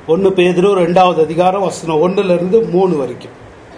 ஒன்று பேதுரு ரெண்டாவது அதிகாரம் வசனம் ஒன்றுல இருந்து மூணு வரைக்கும்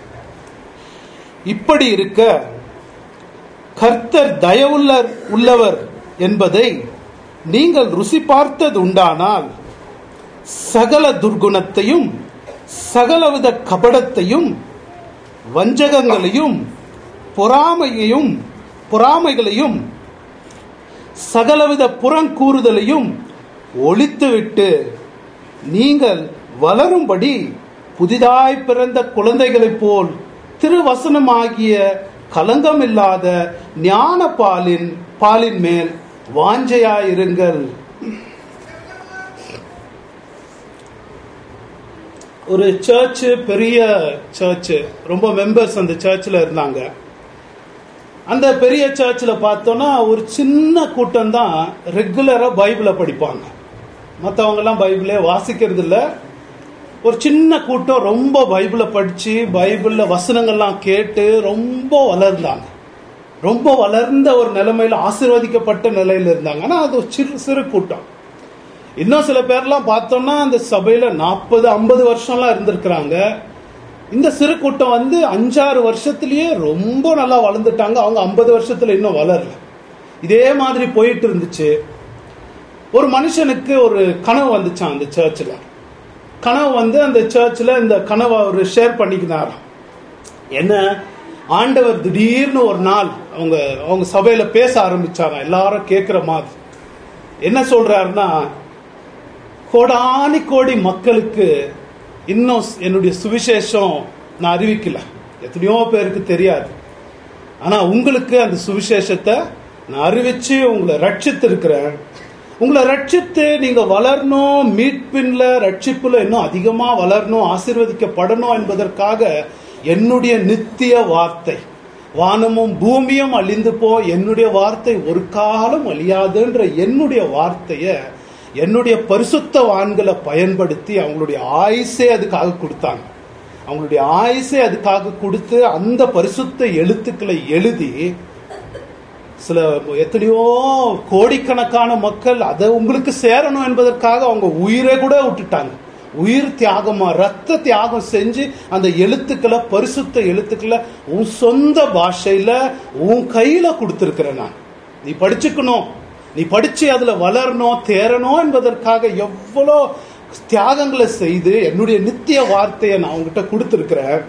இப்படி இருக்க கர்த்தர் தயவுள்ள உள்ளவர் என்பதை நீங்கள் ருசி பார்த்தது உண்டானால் சகல துர்குணத்தையும் சகலவித கபடத்தையும் வஞ்சகங்களையும் பொறாமையையும் பொறாமைகளையும் சகலவித புறங்கூறுதலையும் ஒழித்துவிட்டு நீங்கள் வளரும்படி புதிதாய் பிறந்த குழந்தைகளைப் போல் திருவசனமாகிய கலங்கமில்லாத ஞான பாலின் பாலின் மேல் வாஞ்சையாயிருங்கள் ஒரு சர்ச் பெரிய சர்ச் ரொம்ப மெம்பர்ஸ் அந்த சர்ச்சில் இருந்தாங்க அந்த பெரிய சர்ச்சில் பார்த்தோன்னா ஒரு சின்ன கூட்டம் தான் ரெகுலராக பைபிளை படிப்பாங்க மற்றவங்கெல்லாம் பைபிளே வாசிக்கிறது இல்லை ஒரு சின்ன கூட்டம் ரொம்ப பைபிளை படித்து பைபிளில் வசனங்கள்லாம் கேட்டு ரொம்ப வளர்ந்தாங்க ரொம்ப வளர்ந்த ஒரு நிலைமையில் ஆசீர்வதிக்கப்பட்ட நிலையில் இருந்தாங்க ஆனால் அது ஒரு சிறு சிறு கூட்டம் இன்னும் சில பேர்லாம் பார்த்தோம்னா அந்த சபையில் நாற்பது ஐம்பது வருஷம்லாம் இருந்திருக்கிறாங்க இந்த சிறு கூட்டம் வந்து அஞ்சாறு வருஷத்துலயே ரொம்ப நல்லா வளர்ந்துட்டாங்க அவங்க ஐம்பது வருஷத்துல இன்னும் வளரல இதே மாதிரி போயிட்டு இருந்துச்சு ஒரு மனுஷனுக்கு ஒரு கனவு வந்துச்சான் அந்த சர்ச்சில் கனவு வந்து அந்த சர்ச்சில் இந்த கனவை அவர் ஷேர் பண்ணிக்கினாராம் என்ன ஆண்டவர் திடீர்னு ஒரு நாள் அவங்க அவங்க சபையில பேச ஆரம்பிச்சாங்க எல்லாரும் கேட்குற மாதிரி என்ன சொல்றாருன்னா கோடானி கோடி மக்களுக்கு இன்னும் என்னுடைய சுவிசேஷம் நான் அறிவிக்கல எத்தனையோ பேருக்கு தெரியாது ஆனா உங்களுக்கு அந்த சுவிசேஷத்தை நான் அறிவிச்சு உங்களை ரட்சித்து இருக்கிறேன் உங்களை ரட்சித்து நீங்க வளரணும் மீட்பின்ல ரட்சிப்புல இன்னும் அதிகமா வளரணும் ஆசீர்வதிக்கப்படணும் என்பதற்காக என்னுடைய நித்திய வார்த்தை வானமும் பூமியும் அழிந்து போ என்னுடைய வார்த்தை ஒரு காலம் அழியாதுன்ற என்னுடைய வார்த்தைய என்னுடைய பரிசுத்த வான்களை பயன்படுத்தி அவங்களுடைய ஆயுசே அதுக்காக கொடுத்தாங்க அவங்களுடைய ஆயுசே அதுக்காக கொடுத்து அந்த பரிசுத்த எழுத்துக்களை எழுதி சில எத்தனையோ கோடிக்கணக்கான மக்கள் அதை உங்களுக்கு சேரணும் என்பதற்காக அவங்க உயிரை கூட விட்டுட்டாங்க உயிர் தியாகமா ரத்த தியாகம் செஞ்சு அந்த எழுத்துக்களை பரிசுத்த எழுத்துக்களை உன் சொந்த பாஷையில உன் கையில கொடுத்துருக்கிறேன் நான் நீ படிச்சுக்கணும் நீ படிச்சு அதுல வளரணும் தேரணும் என்பதற்காக எவ்வளோ தியாகங்களை செய்து என்னுடைய நித்திய வார்த்தையை நான் உங்ககிட்ட கொடுத்துருக்கிறேன்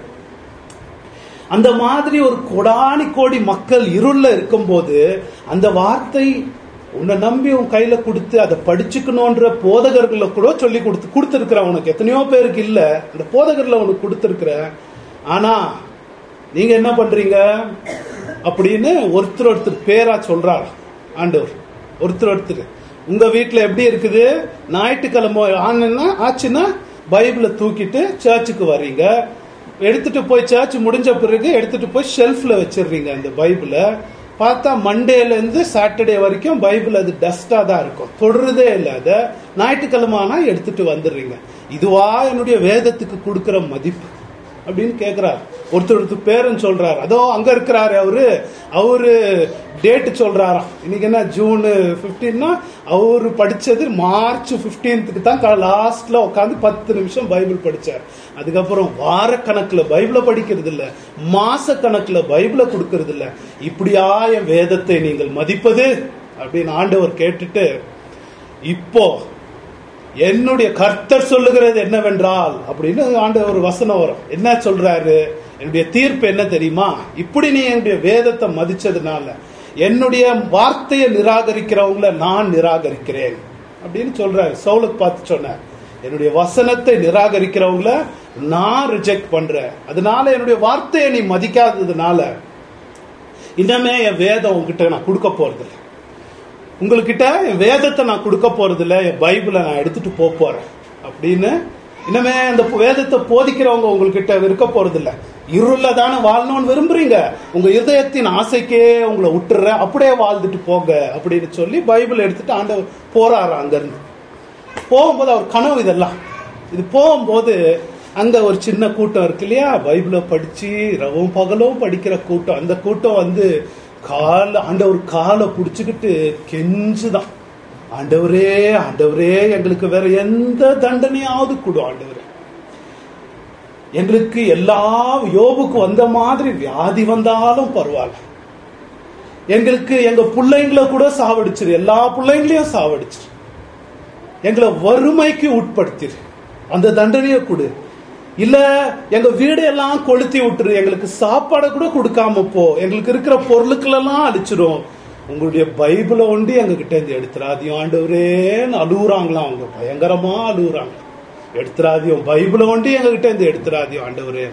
அந்த மாதிரி ஒரு கொடானி கோடி மக்கள் இருள்ல இருக்கும்போது அந்த வார்த்தை உன்னை நம்பி உன் கையில கொடுத்து அதை படிச்சுக்கணுன்ற போதகர்களை கூட சொல்லி கொடுத்து கொடுத்துருக்குற உனக்கு எத்தனையோ பேருக்கு இல்ல அந்த போதகர்ல உனக்கு கொடுத்துருக்குற ஆனா நீங்க என்ன பண்றீங்க அப்படின்னு ஒருத்தர் ஒருத்தர் பேரா சொல்றாரு ஆண்டவர் ஒருத்தர் ஒருத்தர் உங்க வீட்டுல எப்படி இருக்குது ஞாயிற்றுக்கிழமை ஆனா ஆச்சுன்னா பைபிளை தூக்கிட்டு சர்ச்சுக்கு வர்றீங்க எடுத்துட்டு போய் சர்ச் முடிஞ்ச பிறகு எடுத்துட்டு போய் ஷெல்ஃப்ல வச்சிடுறீங்க அந்த பைபிளை பார்த்தா மண்டேல இருந்து சாட்டர்டே வரைக்கும் பைபிள் அது டஸ்டா தான் இருக்கும் தொடுறதே இல்லை அதை ஞாயிற்றுக்கிழமை ஆனா எடுத்துட்டு வந்துடுறீங்க இதுவா என்னுடைய வேதத்துக்கு கொடுக்கிற மதிப்பு அப்படின்னு கேட்கிறார் ஒருத்தர் ஒருத்தர் பேருன்னு சொல்றாரு அதோ அங்க இருக்கிறாரு அவரு அவரு டேட் சொல்றாராம் இன்னைக்கு என்ன ஜூன் பிப்டீன்னா அவரு படிச்சது மார்ச் பிப்டீன்த்துக்கு தான் லாஸ்ட்ல உட்காந்து பத்து நிமிஷம் பைபிள் படிச்சார் அதுக்கப்புறம் வார கணக்குல பைபிளை படிக்கிறது இல்ல மாச கணக்குல பைபிளை கொடுக்கறது இல்ல இப்படியா என் வேதத்தை நீங்கள் மதிப்பது அப்படின்னு ஆண்டவர் கேட்டுட்டு இப்போ என்னுடைய கர்த்தர் சொல்லுகிறது என்னவென்றால் அப்படின்னு ஆண்டு ஒரு வசனம் வரும் என்ன சொல்றாரு என்னுடைய தீர்ப்பு என்ன தெரியுமா இப்படி நீ என்னுடைய வேதத்தை மதிச்சதுனால என்னுடைய வார்த்தையை நிராகரிக்கிறவங்கள நான் நிராகரிக்கிறேன் அப்படின்னு சொல்றாரு சவுலுக்கு பார்த்து சொன்னார் என்னுடைய வசனத்தை நிராகரிக்கிறவங்கள நான் ரிஜெக்ட் பண்றேன் அதனால என்னுடைய வார்த்தையை நீ மதிக்காததுனால இன்னமே என் வேதம் உங்ககிட்ட நான் கொடுக்க போறதில்லை உங்ககிட்ட என் வேதத்தை நான் கொடுக்க போறது இல்ல என் பைபிளை நான் எடுத்துட்டு போக போறேன் அப்படின்னு இனிமே அந்த வேதத்தை போதிக்கிறவங்க உங்ககிட்ட இருக்க போறது இல்ல இருள தானே வாழணும்னு விரும்புறீங்க உங்க இதயத்தின் ஆசைக்கே உங்களை விட்டுறேன் அப்படியே வாழ்ந்துட்டு போங்க அப்படின்னு சொல்லி பைபிள் எடுத்துட்டு ஆண்டவர் போறாரு அங்கிருந்து போகும்போது அவர் கனவு இதெல்லாம் இது போகும்போது அங்க ஒரு சின்ன கூட்டம் இருக்கு இல்லையா பைபிளை படிச்சு ரவும் பகலும் படிக்கிற கூட்டம் அந்த கூட்டம் வந்து கால ஆண்டவர் காலை பிடிச்சுக்கிட்டு கெஞ்சுதான் ஆண்டவரே ஆண்டவரே எங்களுக்கு வேற எந்த தண்டனையாவது கொடு ஆண்டவரே எங்களுக்கு எல்லா யோபுக்கு வந்த மாதிரி வியாதி வந்தாலும் பரவாயில்ல எங்களுக்கு எங்க பிள்ளைங்களை கூட சாவடிச்சிரு எல்லா பிள்ளைங்களையும் சாவடிச்சிரு எங்களை வறுமைக்கு உட்படுத்திரு அந்த தண்டனையை கொடு இல்ல எங்க வீடு எல்லாம் கொளுத்தி விட்டுரு எங்களுக்கு சாப்பாடை கூட கொடுக்காம போ எங்களுக்கு இருக்கிற பொருளுக்களெல்லாம் அழிச்சிரும் உங்களுடைய பைபிளை ஒண்டி எங்க கிட்ட இருந்து எடுத்துறாதியும் ஆண்டவரேன்னு அழுகுறாங்களாம் அவங்க பயங்கரமா அழுகுறாங்க எடுத்துறாதியும் பைபிளை ஒண்டி எங்க கிட்ட இருந்து எடுத்துறாதியும் ஆண்டவரே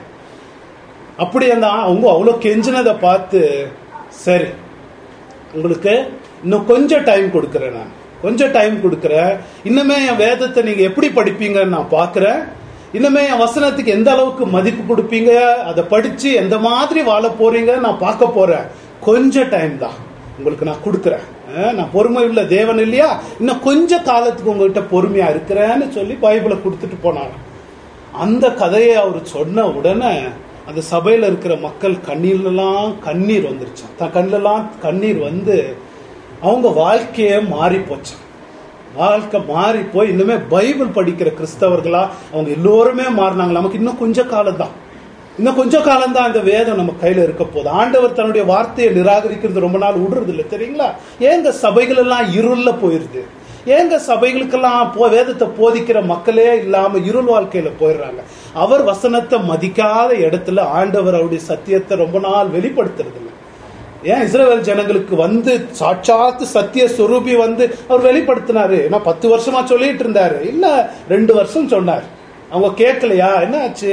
அப்படி அந்த அவங்க அவ்வளவு கெஞ்சினதை பார்த்து சரி உங்களுக்கு இன்னும் கொஞ்சம் டைம் கொடுக்குறேன் நான் கொஞ்சம் டைம் கொடுக்குறேன் இன்னுமே என் வேதத்தை நீங்க எப்படி படிப்பீங்கன்னு நான் பார்க்குறேன் இன்னுமே என் வசனத்துக்கு எந்த அளவுக்கு மதிப்பு கொடுப்பீங்க அதை படிச்சு எந்த மாதிரி வாழ போறீங்க நான் பார்க்க போறேன் கொஞ்சம் டைம் தான் உங்களுக்கு நான் கொடுக்குறேன் அஹ், நான் பொறுமை உள்ள தேவன் இல்லையா இன்னும் கொஞ்ச காலத்துக்கு உங்ககிட்ட பொறுமையா இருக்கிறேன்னு சொல்லி பைபிளை கொடுத்துட்டு போனாங்க அந்த கதையை அவர் சொன்ன உடனே அந்த சபையில இருக்கிற மக்கள் கண்ணீர்லாம் கண்ணீர் வந்துருச்சான் தன் கண்ணிலலாம் கண்ணீர் வந்து அவங்க வாழ்க்கையே மாறி போச்சான் வாழ்க்கை மாறி போய் இன்னுமே பைபிள் படிக்கிற கிறிஸ்தவர்களா அவங்க எல்லோருமே மாறினாங்க நமக்கு இன்னும் கொஞ்ச காலம் தான் இன்னும் கொஞ்ச காலம் தான் இந்த வேதம் நம்ம கையில இருக்க போகுது ஆண்டவர் தன்னுடைய வார்த்தையை நிராகரிக்கிறது ரொம்ப நாள் விடுறது இல்லை தெரியுங்களா ஏங்க சபைகள் எல்லாம் இருள்ல போயிருது ஏங்க சபைகளுக்கெல்லாம் போ வேதத்தை போதிக்கிற மக்களே இல்லாம இருள் வாழ்க்கையில போயிடுறாங்க அவர் வசனத்தை மதிக்காத இடத்துல ஆண்டவர் அவருடைய சத்தியத்தை ரொம்ப நாள் வெளிப்படுத்துறது இல்லை ஏன் இஸ்ரேல் ஜனங்களுக்கு வந்து சாட்சாத்து சத்திய சொரூபி வந்து அவர் வெளிப்படுத்தினாரு ஏன்னா பத்து வருஷமா சொல்லிட்டு இருந்தாரு இல்ல ரெண்டு வருஷம் சொன்னார் அவங்க கேட்கலையா என்ன ஆச்சு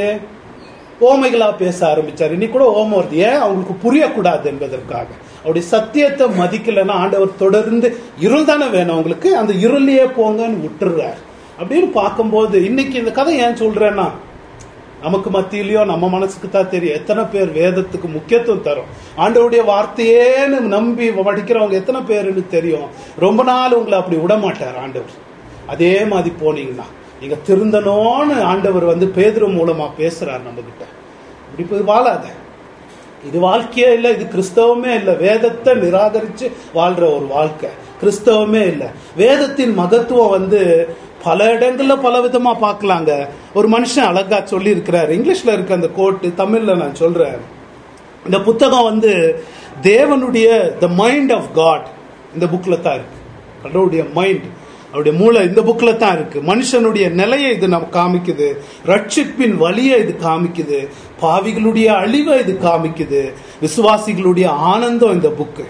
ஓமைகளா பேச ஆரம்பிச்சாரு இன்னைக்கு கூட ஓமம் வருது ஏன் அவங்களுக்கு புரியக்கூடாது என்பதற்காக அவருடைய சத்தியத்தை மதிக்கலைன்னா ஆண்டவர் தொடர்ந்து இருள் தானே வேணும் அவங்களுக்கு அந்த இருளையே போங்கன்னு விட்டுறாரு அப்படின்னு பார்க்கும்போது இன்னைக்கு இந்த கதை ஏன் சொல்றேன்னா நமக்கு மத்தியிலயோ நம்ம மனசுக்கு தான் தெரியும் எத்தனை பேர் வேதத்துக்கு முக்கியத்துவம் தரும் ஆண்டவருடைய வார்த்தையேன்னு நம்பி படிக்கிறவங்க எத்தனை பேருன்னு தெரியும் ரொம்ப நாள் உங்களை அப்படி விட மாட்டார் ஆண்டவர் அதே மாதிரி போனீங்கன்னா நீங்க திருந்தணும்னு ஆண்டவர் வந்து பேதுரு மூலமா பேசுறார் நம்ம கிட்ட இப்படி போய் வாழாத இது வாழ்க்கையே இல்லை இது கிறிஸ்தவமே இல்லை வேதத்தை நிராகரிச்சு வாழ்ற ஒரு வாழ்க்கை கிறிஸ்தவமே இல்லை வேதத்தின் மகத்துவம் வந்து பல இடங்கள்ல பல விதமா பார்க்கலாங்க ஒரு மனுஷன் அழகா சொல்லி இருக்கிறார் இங்கிலீஷ்ல இருக்க அந்த கோட்டு தமிழ்ல நான் சொல்றேன் இந்த புத்தகம் வந்து தேவனுடைய த மைண்ட் ஆஃப் காட் இந்த புக்ல தான் இருக்கு கடவுளுடைய மைண்ட் அவருடைய மூளை இந்த புக்ல தான் இருக்கு மனுஷனுடைய நிலையை இது நம்ம காமிக்குது ரட்சிப்பின் வழியை இது காமிக்குது பாவிகளுடைய அழிவை இது காமிக்குது விசுவாசிகளுடைய ஆனந்தம் இந்த புக்கு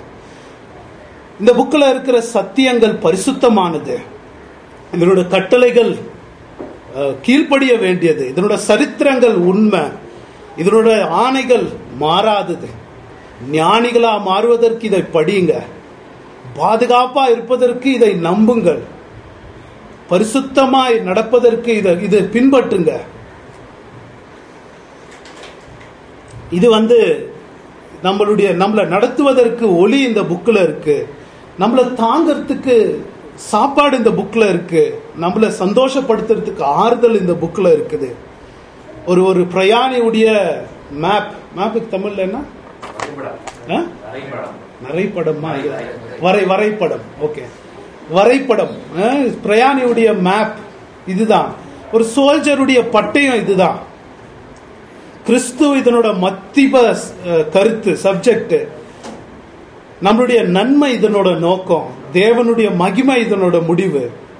இந்த புக்கில் இருக்கிற சத்தியங்கள் பரிசுத்தமானது இதனோட கட்டளைகள் அஹ், கீழ்ப்படிய வேண்டியது இதனோட சரித்திரங்கள் உண்மை இதனோட ஆணைகள் மாறாதது ஞானிகளா மாறுவதற்கு இதை படியுங்க பாதுகாப்பா இருப்பதற்கு இதை நம்புங்கள் பரிசுத்தமாய் நடப்பதற்கு இதை இது பின்பற்றுங்க இது வந்து நம்மளுடைய நம்மளை நடத்துவதற்கு ஒளி இந்த புக்கில் இருக்கு நம்மளை தாங்கிறதுக்கு சாப்பாடு இந்த புக்கில் இருக்கு நம்மளை சந்தோஷப்படுத்துறதுக்கு ஆறுதல் இந்த புக்கில் இருக்குது ஒரு ஒரு பிரயாணியுடைய மேப் மேப்புக்கு தமிழ்ல என்ன ஆ? வரைபடமா வரை வரைபடம் ஓகே வரைபடம் ஆ, பிரயாணியுடைய மேப் இதுதான் ஒரு சோல்ஜருடைய பட்டயம் இதுதான் கிறிஸ்து இதனோட மத்திப அஹ், கருத்து சப்ஜெக்ட் நம்மளுடைய நன்மை இதனோட நோக்கம் தேவனுடைய மகிமை இதனோட முடிவு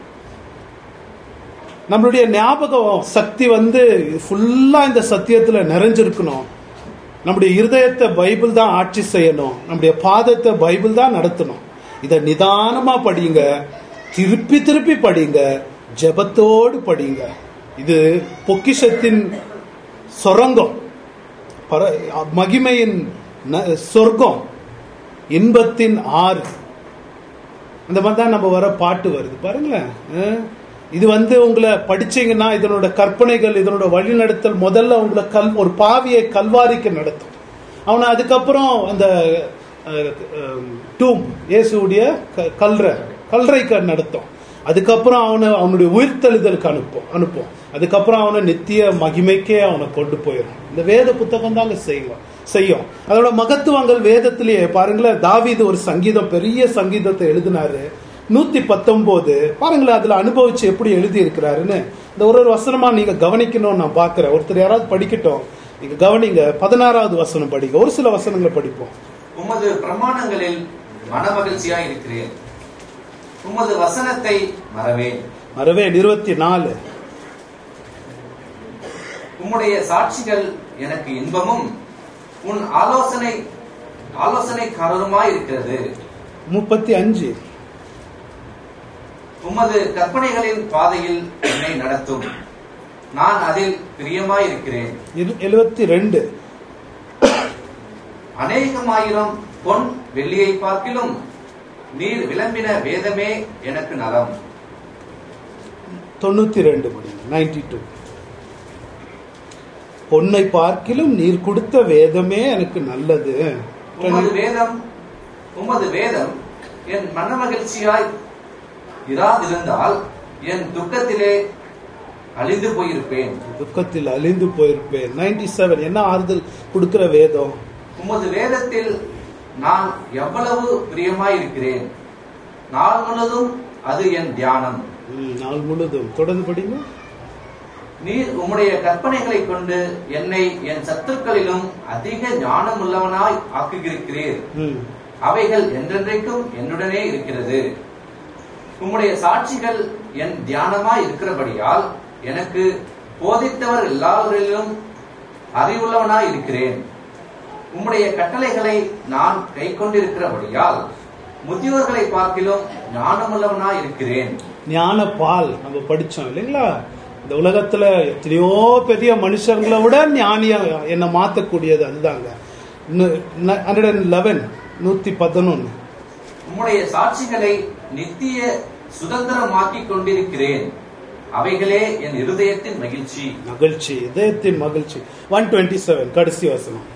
நம்மளுடைய ஞாபகம் சக்தி வந்து ஃபுல்லா இந்த சத்தியத்துல நிறைஞ்சிருக்கணும் நம்முடைய இருதயத்தை பைபிள் தான் ஆட்சி செய்யணும் நம்முடைய பாதத்தை பைபிள் தான் நடத்தணும் இதை நிதானமா படிங்க திருப்பி திருப்பி படிங்க ஜெபத்தோடு படிங்க இது பொக்கிஷத்தின் சொரங்கம் பர- மகிமையின் ந- சொர்க்கம் இன்பத்தின் ஆறு அந்த மாதிரி தான் நம்ம வர பாட்டு வருது பாருங்களேன் அஹ். இது வந்து உங்களை படிச்சீங்கன்னா இதனோட கற்பனைகள் இதனோட வழிநடத்தல் முதல்ல உங்களை கல் ஒரு பாவியை கல்வாரிக்கு நடத்தும் அவனை அதுக்கப்புறம் அந்த டூம் இயேசுடைய க- கல்ற கல்றைக்கு நடத்தும் அதுக்கப்புறம் அவனை அவனுடைய உயிர்த்தெழுதலுக்கு அனுப்பும் அனுப்பும் அதுக்கப்புறம் அவனை நித்திய மகிமைக்கே அவனை கொண்டு போயிடும் இந்த வேத புத்தகம் தாங்க செய்யும் செய்யும் அதோட மகத்துவங்கள் வேதத்திலேயே பாருங்களேன் தாவீது ஒரு சங்கீதம் பெரிய சங்கீதத்தை எழுதினாரு நூத்தி பத்தொன்பது பாருங்களேன் அதுல அனுபவிச்சு எப்படி எழுதி இருக்கிறாருன்னு இந்த ஒரு ஒரு வசனமா நீங்க கவனிக்கணும்னு நான் பாக்குறேன் ஒருத்தர் யாராவது படிக்கட்டும் நீங்க கவனிங்க பதினாறாவது வசனம் படிங்க ஒரு சில வசனங்களை படிப்போம் உமது பிரமாணங்களில் மனமகிழ்ச்சியாய் இருக்கிறேன் உமது வசனத்தை மறவேன் மறவே இருபத்தி நாலு உம்முடைய சாட்சிகள் எனக்கு இன்பமும் உன் ஆலோசனை ஆலோசனைக்காரருமாய் இருக்கிறது முப்பத்தி அஞ்சு உமது கற்பனைகளின் பாதையில் என்னை நடத்தும் நான் அதில் பிரியமாய் இருக்கிறேன் எழுபத்தி ரெண்டு அநேகமாயிரம் பொன் வெள்ளியை பார்க்கிலும் நீர் விளம்பின வேதமே எனக்கு நலம் தொண்ணூத்தி ரெண்டு படிங்க நைன்டி டூ பொன்னை பார்க்கிலும் நீர் கொடுத்த வேதமே எனக்கு நல்லது உமது வேதம் உமது வேதம் என் மனமகிழ்ச்சியாய் இராதிருந்தால் என் துக்கத்திலே அழிந்து போயிருப்பேன் துக்கத்தில் அழிந்து போயிருப்பேன் நைன்டி செவன் என்ன ஆறுதல் கொடுக்கிற வேதம் உமது வேதத்தில் நான் எவ்வளவு பிரியமாயிருக்கிறேன் நாள் முழுதும் அது என் தியானம் ம், நாள் முழுதும் தொடர்ந்து படிங்க நீர் உம்முடைய கற்பனைகளை கொண்டு என்னை என் சத்துருக்களிலும் அதிக ஞானம் உள்ளவனாய் ஆக்குகிறீர் ம், அவைகள் என்றென்றைக்கும் என்னுடனே இருக்கிறது உம்முடைய சாட்சிகள் என் தியானமாய் இருக்கிறபடியால் எனக்கு போதித்தவர் எல்லாவரிலும் அறிவுள்ளவனாய் இருக்கிறேன் உம்முடைய கட்டளைகளை நான் கை கொண்டிருக்கிறபடியால் முதியோர்களை பார்க்கிலும் ஞானமுள்ளவனாய் இருக்கிறேன் ஞான பால் நம்ம படிச்சோம் இல்லைங்களா இந்த உலகத்துல எத்தனையோ பெரிய மனுஷங்களை விட ஞானியா என்னை மாத்தக்கூடியது அதுதாங்க ஹண்ட்ரட் அண்ட் லெவன் நூத்தி பதினொன்னு உம்முடைய சாட்சிகளை நித்திய சுதந்திரமாக்கிக் கொண்டிருக்கிறேன் அவைகளே என் இருதயத்தின் மகிழ்ச்சி மகிழ்ச்சி இதயத்தின் மகிழ்ச்சி ஒன் டுவெண்ட்டி செவன் கடைசி வசனம்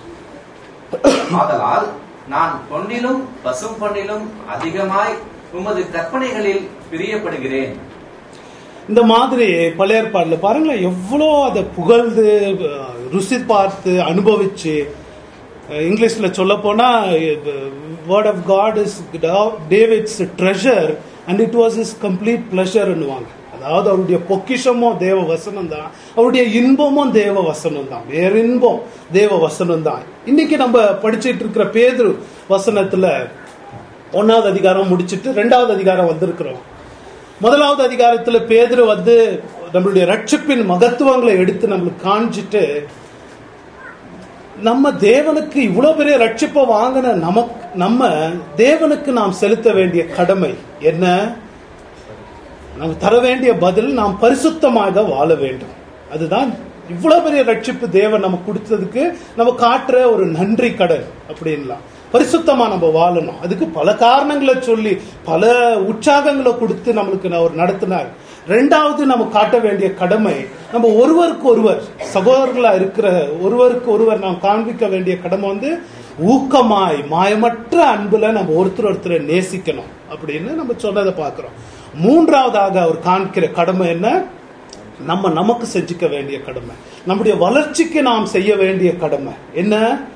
ஆதலால் நான் பொன்னிலும் பசும் பொன்னிலும் அதிகமாய் உமது கற்பனைகளில் பிரியப்படுகிறேன் இந்த மாதிரி பழைய ஏற்பாடுல பாருங்களேன் எவ்வளோ அதை புகழ்ந்து அஹ், ருசி பார்த்து அனுபவிச்சு அஹ், இங்கிலீஷ்ல சொல்ல போனா word of God is David's treasure and it was is complete பிளஷர்னுவாங்க அதாவது அவருடைய பொக்கிஷமும் தேவ வசனம் தான் அவருடைய இன்பமும் தேவ வசனம் தான் வேற இன்பம் தேவ வசனம் தான் இன்னைக்கு நம்ம படிச்சிட்டு இருக்கிற பேதுரு வசனத்துல ஒன்னாவது அதிகாரம் முடிச்சிட்டு ரெண்டாவது அதிகாரம் வந்திருக்கிறோம் முதலாவது அதிகாரத்துல பேதுரு வந்து நம்மளுடைய ரட்சிப்பின் மகத்துவங்களை எடுத்து நம்மளுக்கு காண்பிச்சுட்டு நம்ம தேவனுக்கு இவ்வளவு பெரிய ரட்சிப்பை வாங்கின நமக்கு நம்ம தேவனுக்கு நாம் செலுத்த வேண்டிய கடமை என்ன நம்ம தர வேண்டிய பதில் நாம் பரிசுத்தமாக வாழ வேண்டும் அதுதான் இவ்வளவு பெரிய ரட்சிப்பு தேவன் நமக்கு கொடுத்ததுக்கு நம்ம காட்டுற ஒரு நன்றி கடன் அப்படின்லாம் பரிசுத்தமா நம்ம வாழணும் அதுக்கு பல காரணங்களை சொல்லி பல உற்சாகங்களை கொடுத்து நம்மளுக்கு நான் ஒரு நடத்தினார் ரெண்டாவது நம்ம காட்ட வேண்டிய கடமை நம்ம ஒருவருக்கு ஒருவர் சகோதரர்களா இருக்கிற ஒருவருக்கு ஒருவர் நாம் காண்பிக்க வேண்டிய கடமை வந்து ஊக்கமாய் மாயமற்ற அன்புல நம்ம ஒருத்தர் ஒருத்தரை நேசிக்கணும் அப்படின்னு நம்ம சொன்னதை பார்க்கிறோம் மூன்றாவதாக அவர் காண்பிக்கிற கடமை என்ன நம்ம நமக்கு செஞ்சுக்க வேண்டிய கடமை நம்முடைய வளர்ச்சிக்கு நாம் செய்ய வேண்டிய கடமை என்ன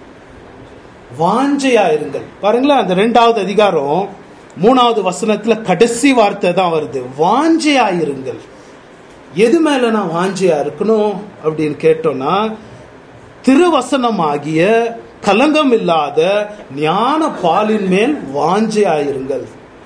வாஞ்சையா இருங்கள் பாருங்களேன் அந்த ரெண்டாவது அதிகாரம் மூணாவது வசனத்துல கடைசி வார்த்தை தான் வருது வாஞ்சையா இருங்கள் எது மேல நான் வாஞ்சையா இருக்கணும் அப்படின்னு கேட்டோம்னா திருவசனமாகிய கலங்கம் இல்லாத ஞான பாலின் மேல் வாஞ்சையா இருங்கள்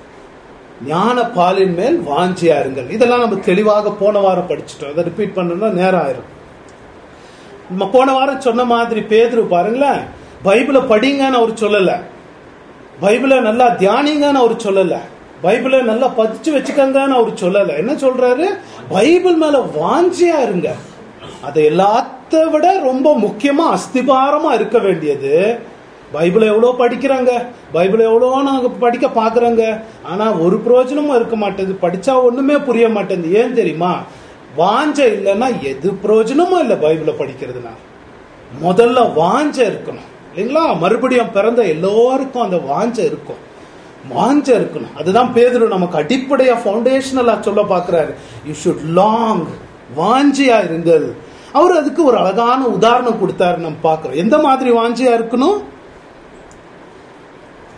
ஞான பாலின் மேல் வாஞ்சியா இருங்கள் இதெல்லாம் நம்ம தெளிவாக போன வாரம் படிச்சுட்டோம் அதை ரிப்பீட் பண்ணணும்னா நேரம் ஆயிரும் நம்ம போன வாரம் சொன்ன மாதிரி பேதுரு பாருங்களேன் பைபிளை படிங்கன்னு அவர் சொல்லல பைபிளை நல்லா தியானிங்கன்னு அவர் சொல்லல பைபிளை நல்லா பதிச்சு வச்சுக்கங்கன்னு அவர் சொல்லல என்ன சொல்றாரு பைபிள் மேல வாஞ்சியா இருங்க அதை எல்லாத்த விட ரொம்ப முக்கியமா அஸ்திபாரமா இருக்க வேண்டியது பைபிளை எவ்வளோ படிக்கிறாங்க பைபிளை எவ்வளோ நாங்கள் படிக்க பார்க்குறோங்க ஆனால் ஒரு பிரயோஜனமும் இருக்க மாட்டேங்குது படித்தா ஒன்றுமே புரிய மாட்டேங்குது ஏன் தெரியுமா வாஞ்ச இல்லைன்னா எது பிரயோஜனமும் இல்லை பைபிளை படிக்கிறதுனா முதல்ல வாஞ்ச இருக்கணும் இல்லைங்களா மறுபடியும் பிறந்த எல்லோருக்கும் அந்த வாஞ்ச இருக்கும் வாஞ்ச இருக்கணும் அதுதான் பேதுரு நமக்கு அடிப்படையா ஃபவுண்டேஷனலா சொல்ல பார்க்கிறாரு யூ ஷுட் லாங் வாஞ்சியா இருங்கள் அவர் அதுக்கு ஒரு அழகான உதாரணம் கொடுத்தாரு நம்ம பார்க்கிறோம் எந்த மாதிரி வாஞ்சியா இருக்கணும்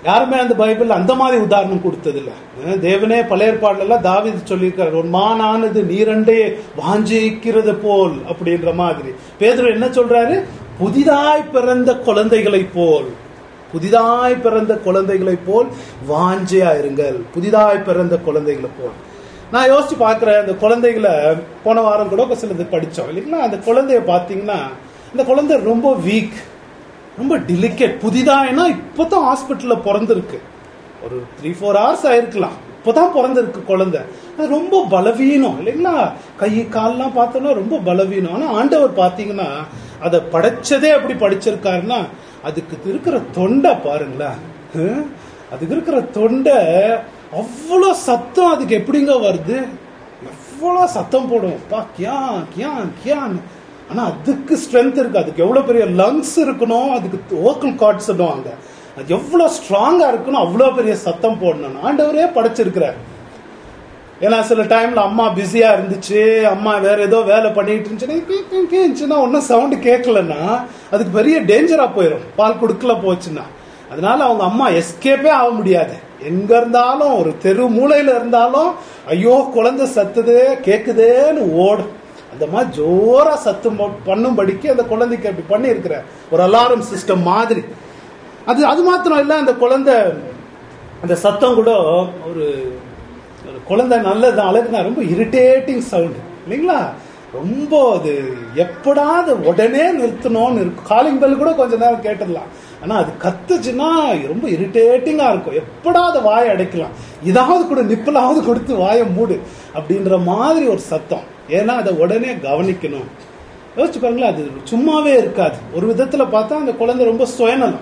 யாருமே அந்த பைபிள் அந்த மாதிரி உதாரணம் கொடுத்தது இல்ல அஹ் தேவனே பழைய ஏற்பாடுல எல்லாம் தாவீது சொல்லியிருக்காரு ஒரு மானானது நீரண்டே வாஞ்சிக்கிறது போல் அப்படின்ற மாதிரி பேதுரு என்ன சொல்றாரு புதிதாய் பிறந்த குழந்தைகளைப் போல் புதிதாய் பிறந்த குழந்தைகளைப் போல் வாஞ்சையா இருங்கள் புதிதாய் பிறந்த குழந்தைகளை போல் நான் யோசிச்சு பார்க்கிறேன் அந்த குழந்தைகளை போன வாரம் கூட சிலது படிச்சோம் இல்லைங்களா அந்த குழந்தைய பார்த்தீங்கன்னா இந்த குழந்தை ரொம்ப வீக் ரொம்ப டெலிகேட் புதிதானா இப்பதான் ஹாஸ்பிட்டல்ல பிறந்திருக்கு ஒரு த்ரீ ஃபோர் ஹவர்ஸ் ஆயிருக்கலாம் இப்பதான் பிறந்திருக்கு குழந்தை அது ரொம்ப பலவீனம் இல்லைங்களா கை கால்லாம் பார்த்தோம்னா ரொம்ப பலவீனம் ஆனா ஆண்டவர் பார்த்தீங்கன்னா அதை படைச்சதே எப்படி படிச்சிருக்காருன்னா அதுக்கு இருக்கிற தொண்டை பாருங்களேன் ஹம்? அதுக்கு இருக்கிற தொண்டை அவ்வளோ சத்தம் அதுக்கு எப்படிங்க வருது எவ்வளோ சத்தம் போடும் பா கியா கியா கியான்னு ஆனா அதுக்கு ஸ்ட்ரென்த் இருக்கு அதுக்கு எவ்வளவு பெரிய லங்ஸ் இருக்கணும் அதுக்கு ஓக்கல் கார்ட்ஸ் சொல்லுவாங்க அது எவ்வளவு ஸ்ட்ராங்கா இருக்கணும் அவ்வளவு பெரிய சத்தம் போடணும் ஆண்டவரே படைச்சிருக்கிறார் ஏன்னா சில டைம்ல அம்மா பிஸியா இருந்துச்சு அம்மா வேற ஏதோ வேலை பண்ணிட்டு இருந்துச்சுன்னா கீ, கீ, கீச்சுன்னா ஒன்றும் சவுண்ட் கேட்கலன்னா அதுக்கு பெரிய டேஞ்சரா போயிடும் பால் கொடுக்கல போச்சுன்னா அதனால அவங்க அம்மா எஸ்கேப்பே ஆக முடியாது எங்க இருந்தாலும் ஒரு தெரு மூலையில இருந்தாலும் ஐயோ குழந்தை சத்துதே கேக்குதேன்னு ஓடும் அந்த மாதிரி ஜோரா சத்தம் போ- பண்ணும்படிக்கு அந்த குழந்தைக்கு அப்படி பண்ணி ஒரு அலாரம் சிஸ்டம் மாதிரி அது அது மாத்திரம் இல்ல அந்த குழந்தை அந்த சத்தம் கூட ஒரு ஒரு குழந்தை நல்லது அழகுனா ரொம்ப இரிட்டேட்டிங் சவுண்ட் இல்லைங்களா ரொம்ப அது எப்படாது உடனே நிறுத்தணும்னு இருக்கும் காலிங் பெல் கூட கொஞ்ச நேரம் கேட்டுடலாம் ஆனா அது கத்துச்சுன்னா ரொம்ப இரிட்டேட்டிங்கா இருக்கும் எப்படா அதை வாயை அடைக்கலாம் இதாவது கூட நிப்பலாவது கொடுத்து வாயை மூடு அப்படின்ற மாதிரி ஒரு சத்தம் ஏன்னா அதை உடனே கவனிக்கணும் யோசிச்சு பாருங்களேன் அது சும்மாவே இருக்காது ஒரு விதத்துல பார்த்தா அந்த குழந்தை ரொம்ப சுயநலம்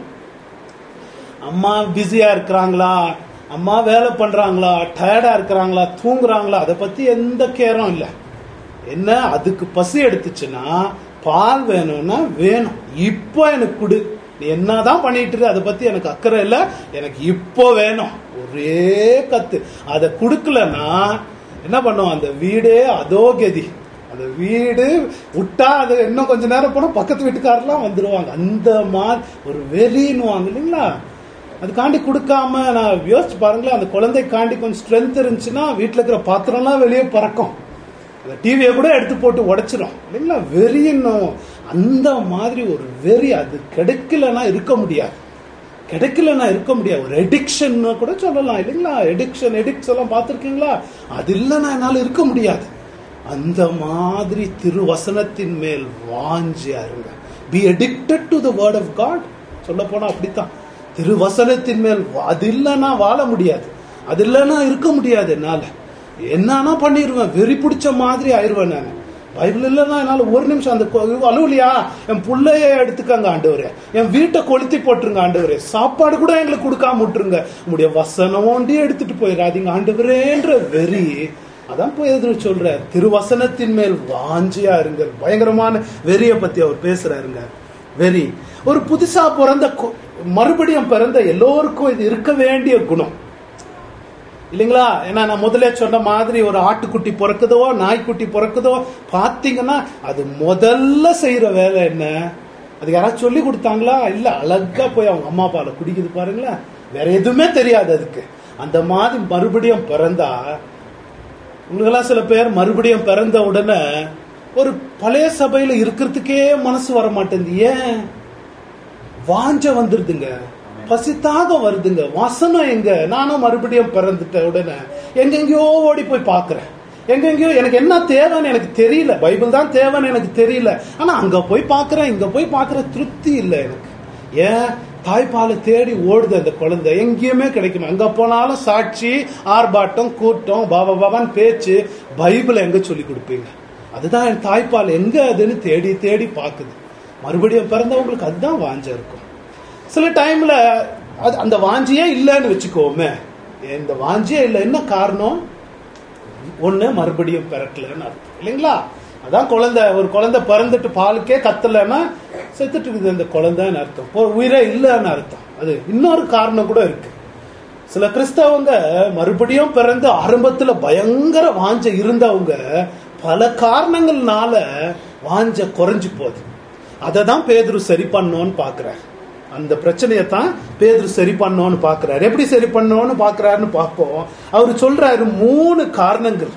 அம்மா பிஸியா இருக்கிறாங்களா அம்மா வேலை பண்றாங்களா டயர்டா இருக்கிறாங்களா தூங்குறாங்களா அதை பத்தி எந்த கேரும் இல்லை என்ன அதுக்கு பசி எடுத்துச்சுன்னா பால் வேணும்னா வேணும் இப்போ எனக்கு கொடு நீ என்னதான் பண்ணிட்டு இரு, அதை பத்தி எனக்கு அக்கறை இல்லை எனக்கு இப்போ வேணும் ஒரே கத்து அதை கொடுக்கலன்னா என்ன பண்ணும் அந்த வீடே அதோ கதி அந்த வீடு விட்டா அது இன்னும் கொஞ்ச நேரம் போனா பக்கத்து வீட்டுக்காரெல்லாம் வந்துருவாங்க அந்த மாதிரி ஒரு வெறின்னுவாங்க இல்லைங்களா அதுக்காண்டி கொடுக்காம நான் யோசிச்சு பாருங்களேன் அந்த குழந்தைக்காண்டி கொஞ்சம் ஸ்ட்ரென்த் இருந்துச்சுன்னா வீட்டில் இருக்கிற பாத்திரம்லாம் வெளியே பறக்கும் அந்த டிவியை கூட எடுத்து போட்டு உடைச்சிரும் இல்லைங்களா வெறியன்னும் அந்த மாதிரி ஒரு வெறி அது கிடைக்கலன்னா இருக்க முடியாது கிடைக்கலன்னா இருக்க முடியாது ஒரு எடிக்ஷன் கூட சொல்லலாம் இல்லைங்களா எடிக்ஷன் எடிக்ஸ் எல்லாம் பார்த்துருக்கீங்களா அது இல்லைன்னா என்னால் இருக்க முடியாது அந்த மாதிரி திருவசனத்தின் மேல் வாஞ்சியா இருங்க be addicted to the word of God சொல்ல போனா அப்படித்தான் திருவசனத்தின் மேல் வா- அது இல்லைன்னா வாழ முடியாது அது இல்லைன்னா இருக்க முடியாது என்னால என்னன்னா பண்ணிடுவேன் வெறி பிடிச்ச மாதிரி ஆயிடுவேன் நான் பைபிள் இல்லைன்னா என்னால ஒரு நிமிஷம் அந்த கொ- அழுவலியா என் புள்ளைய எடுத்துக்கங்க ஆண்டவரே என் வீட்டை கொளுத்தி போட்டுருங்க ஆண்டவரே சாப்பாடு கூட எங்களுக்கு கொடுக்காம விட்டுருங்க உங்களுடைய வசனம் ஒண்டி எடுத்துட்டு போயிடாதீங்க ஆண்டவரேன்ற வெறி அதான் போய் எதிர சொல்ற திருவசனத்தின் மேல் வாஞ்சியா இருங்க பயங்கரமான வெறிய பத்தி அவர் பேசுறாருங்க வெறி ஒரு புதுசா பிறந்த கு- மறுபடியும் பிறந்த எல்லோருக்கும் இது இருக்க வேண்டிய குணம் இல்லைங்களா ஏன்னா நான் முதல்ல சொன்ன மாதிரி ஒரு ஆட்டுக்குட்டி பிறக்குதோ நாய்க்குட்டி பிறக்குதோ பார்த்தீங்கன்னா அது முதல்ல செய்யற வேலை என்ன அது யாராவது சொல்லி கொடுத்தாங்களா இல்ல அழகா போய் அவங்க அம்மா அப்பால குடிக்குது பாருங்களேன் வேற எதுவுமே தெரியாது அதுக்கு அந்த மாதிரி மறுபடியும் பிறந்தா உங்களுக்கெல்லாம் சில பேர் மறுபடியும் பிறந்த உடனே ஒரு பழைய சபையில இருக்கிறதுக்கே மனசு வர மாட்டேங்குது ஏன் வாஞ்ச வந்துருதுங்க பசித்தாகம் வருதுங்க வசனம் எங்க நானும் மறுபடியும் பிறந்துட்ட உடனே எங்கெங்கயோ ஓடி போய் பாக்குறேன் எங்கெங்கயோ எனக்கு என்ன தேவைன்னு எனக்கு தெரியல பைபிள் தான் தேவைன்னு எனக்கு தெரியல ஆனா அங்க போய் பாக்குறேன் இங்க போய் பாக்குற திருப்தி இல்லை எனக்கு ஏன் தாய்ப்பாலை தேடி ஓடுது அந்த குழந்தை எங்கேயுமே கிடைக்கும் அங்க போனாலும் சாட்சி ஆர்ப்பாட்டம் கூட்டம் பாபா பாபான்னு பேச்சு பைபிளை எங்க சொல்லி கொடுப்பீங்க அதுதான் என் தாய்ப்பால் எங்க அதுன்னு தேடி தேடி பாக்குது மறுபடியும் பிறந்தவங்களுக்கு அதுதான் வாஞ்ச இருக்கும் சில டைம்ல அது அந்த வாஞ்சியே இல்லைன்னு வச்சுக்கோமே இந்த வாஞ்சியே இல்லை என்ன காரணம் ஒண்ணு மறுபடியும் பிறக்கலன்னு அர்த்தம் இல்லைங்களா அதான் குழந்தை ஒரு குழந்தை பிறந்துட்டு பாலுக்கே கத்தலைன்னா செத்துட்டு இருக்குது அந்த குழந்தைன்னு அர்த்தம் ஒரு உயிரே இல்லைன்னு அர்த்தம் அது இன்னொரு காரணம் கூட இருக்கு சில கிறிஸ்தவங்க மறுபடியும் பிறந்து ஆரம்பத்துல பயங்கர வாஞ்ச இருந்தவங்க பல காரணங்கள்னால வாஞ்ச குறைஞ்சு போகுது அதை தான் பேதுரு சரி பண்ணோன்னு பாக்குறார் அந்த பிரச்சனையை தான் பேதுரு சரி பண்ணோன்னு பார்க்கறாரு எப்படி சரி பண்ணோன்னு பார்க்கறாருன்னு பார்ப்போம் அவர் சொல்றாரு மூணு காரணங்கள்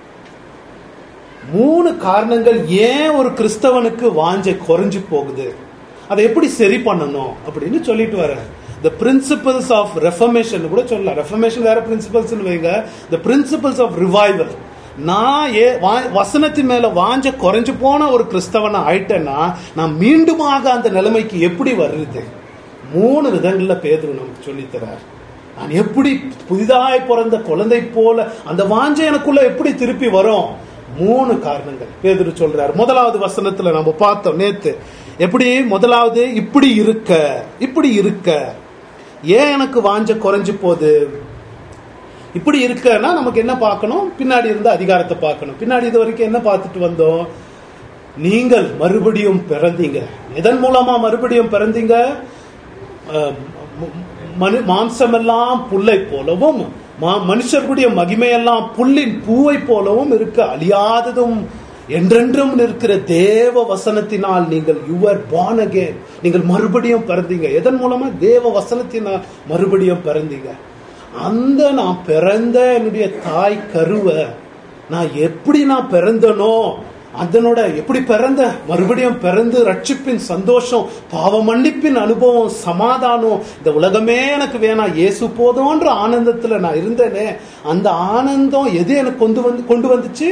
மூணு காரணங்கள் ஏன் ஒரு கிறிஸ்தவனுக்கு வாஞ்சை குறைஞ்சு போகுது அதை எப்படி சரி பண்ணணும் அப்படின்னு சொல்லிட்டு வர த பிரின்சிபல்ஸ் ஆஃப் ரெஃபர்மேஷன் கூட சொல்லலாம் ரெஃபர்மேஷன் வேற பிரின்சிபல்ஸ் வைங்க த பிரின்சிபல்ஸ் ஆஃப் ரிவைவல் நான் ஏ வா- வசனத்தின் மேல வாஞ்ச குறைஞ்சு போன ஒரு கிறிஸ்தவனை ஆயிட்டேன்னா நான் மீண்டுமாக அந்த நிலைமைக்கு எப்படி வருது மூணு விதங்கள்ல பேதுரு நமக்கு சொல்லித் தரார் நான் எப்படி புதிதாய் பிறந்த குழந்தை போல அந்த வாஞ்சை எனக்குள்ள எப்படி திருப்பி வரும் மூணு காரணங்கள் பேதுரு சொல்றார் முதலாவது வசனத்துல நம்ம பார்த்தோம் நேத்து எப்படி முதலாவது இப்படி இருக்க இப்படி இருக்க ஏன் எனக்கு வாஞ்ச குறைஞ்சு போகுது இப்படி இருக்கன்னா நமக்கு என்ன பார்க்கணும் பின்னாடி இருந்த அதிகாரத்தை பார்க்கணும் பின்னாடி இது வரைக்கும் என்ன பார்த்துட்டு வந்தோம் நீங்கள் மறுபடியும் பிறந்தீங்க எதன் மூலமா மறுபடியும் பிறந்தீங்க அஹ், ம- மனு- மாம்சமெல்லாம் புல்லை போலவும் மா- மனுஷர்களுடைய மகிமையெல்லாம் புல்லின் பூவை போலவும் இருக்க அழியாததும் என்றென்றும் நிற்கிற தேவ வசனத்தினால் நீங்கள் யுவர் born again நீங்கள் மறுபடியும் பிறந்தீங்க எதன் மூலமா தேவ வசனத்தினால் மறுபடியும் பிறந்தீங்க அந்த நான் பிறந்த என்னுடைய தாய் கருவை நான் எப்படி நான் பிறந்தனோ அதனோட எப்படி பிறந்த மறுபடியும் பிறந்து ரட்சிப்பின் சந்தோஷம் பாவ மன்னிப்பின் அனுபவம் சமாதானம் இந்த உலகமே எனக்கு வேணாம் இயேசு போதும்ன்ற ஆனந்தத்துல நான் இருந்தேனே அந்த ஆனந்தம் எது எனக்கு கொண்டு வந்து கொண்டு வந்துச்சு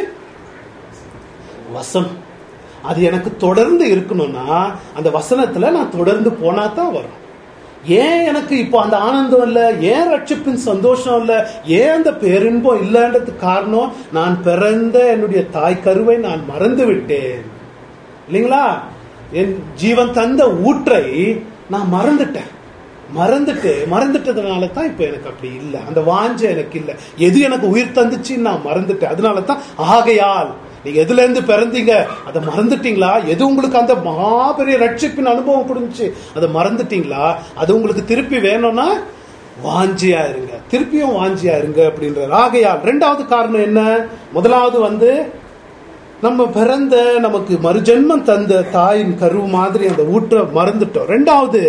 வசனம் அது எனக்கு தொடர்ந்து இருக்கணும்னா அந்த வசனத்துல நான் தொடர்ந்து போனா தான் வரும் ஏன் எனக்கு இப்போ அந்த ஆனந்தம் இல்ல ஏன் ரட்சிப்பின் சந்தோஷம் இல்ல ஏன் அந்த பேரின்பம் இல்லைன்றதுக்கு காரணம் நான் பிறந்த என்னுடைய தாய் கருவை நான் மறந்து விட்டேன் இல்லைங்களா என் ஜீவன் தந்த ஊற்றை நான் மறந்துட்டேன் மறந்துட்டு மறந்துட்டதுனால தான் இப்போ எனக்கு அப்படி இல்லை அந்த வாஞ்சை எனக்கு இல்லை எது எனக்கு உயிர் தந்துச்சுன்னு நான் மறந்துட்டேன் அதனால தான் ஆகையால் நீங்க எதுல இருந்து பிறந்தீங்க அதை மறந்துட்டீங்களா எது உங்களுக்கு அந்த மாபெரிய ரட்சிப்பின் அனுபவம் கொடுந்துச்சு அதை மறந்துட்டீங்களா அது உங்களுக்கு திருப்பி வேணும்னா வாஞ்சியா இருங்க திருப்பியும் வாஞ்சியா இருங்க அப்படின்றார் ஆகையால் ரெண்டாவது காரணம் என்ன முதலாவது வந்து நம்ம பிறந்த நமக்கு மறுஜென்மம் தந்த தாயின் கரு மாதிரி அந்த ஊற்ற மறந்துட்டோம் ரெண்டாவது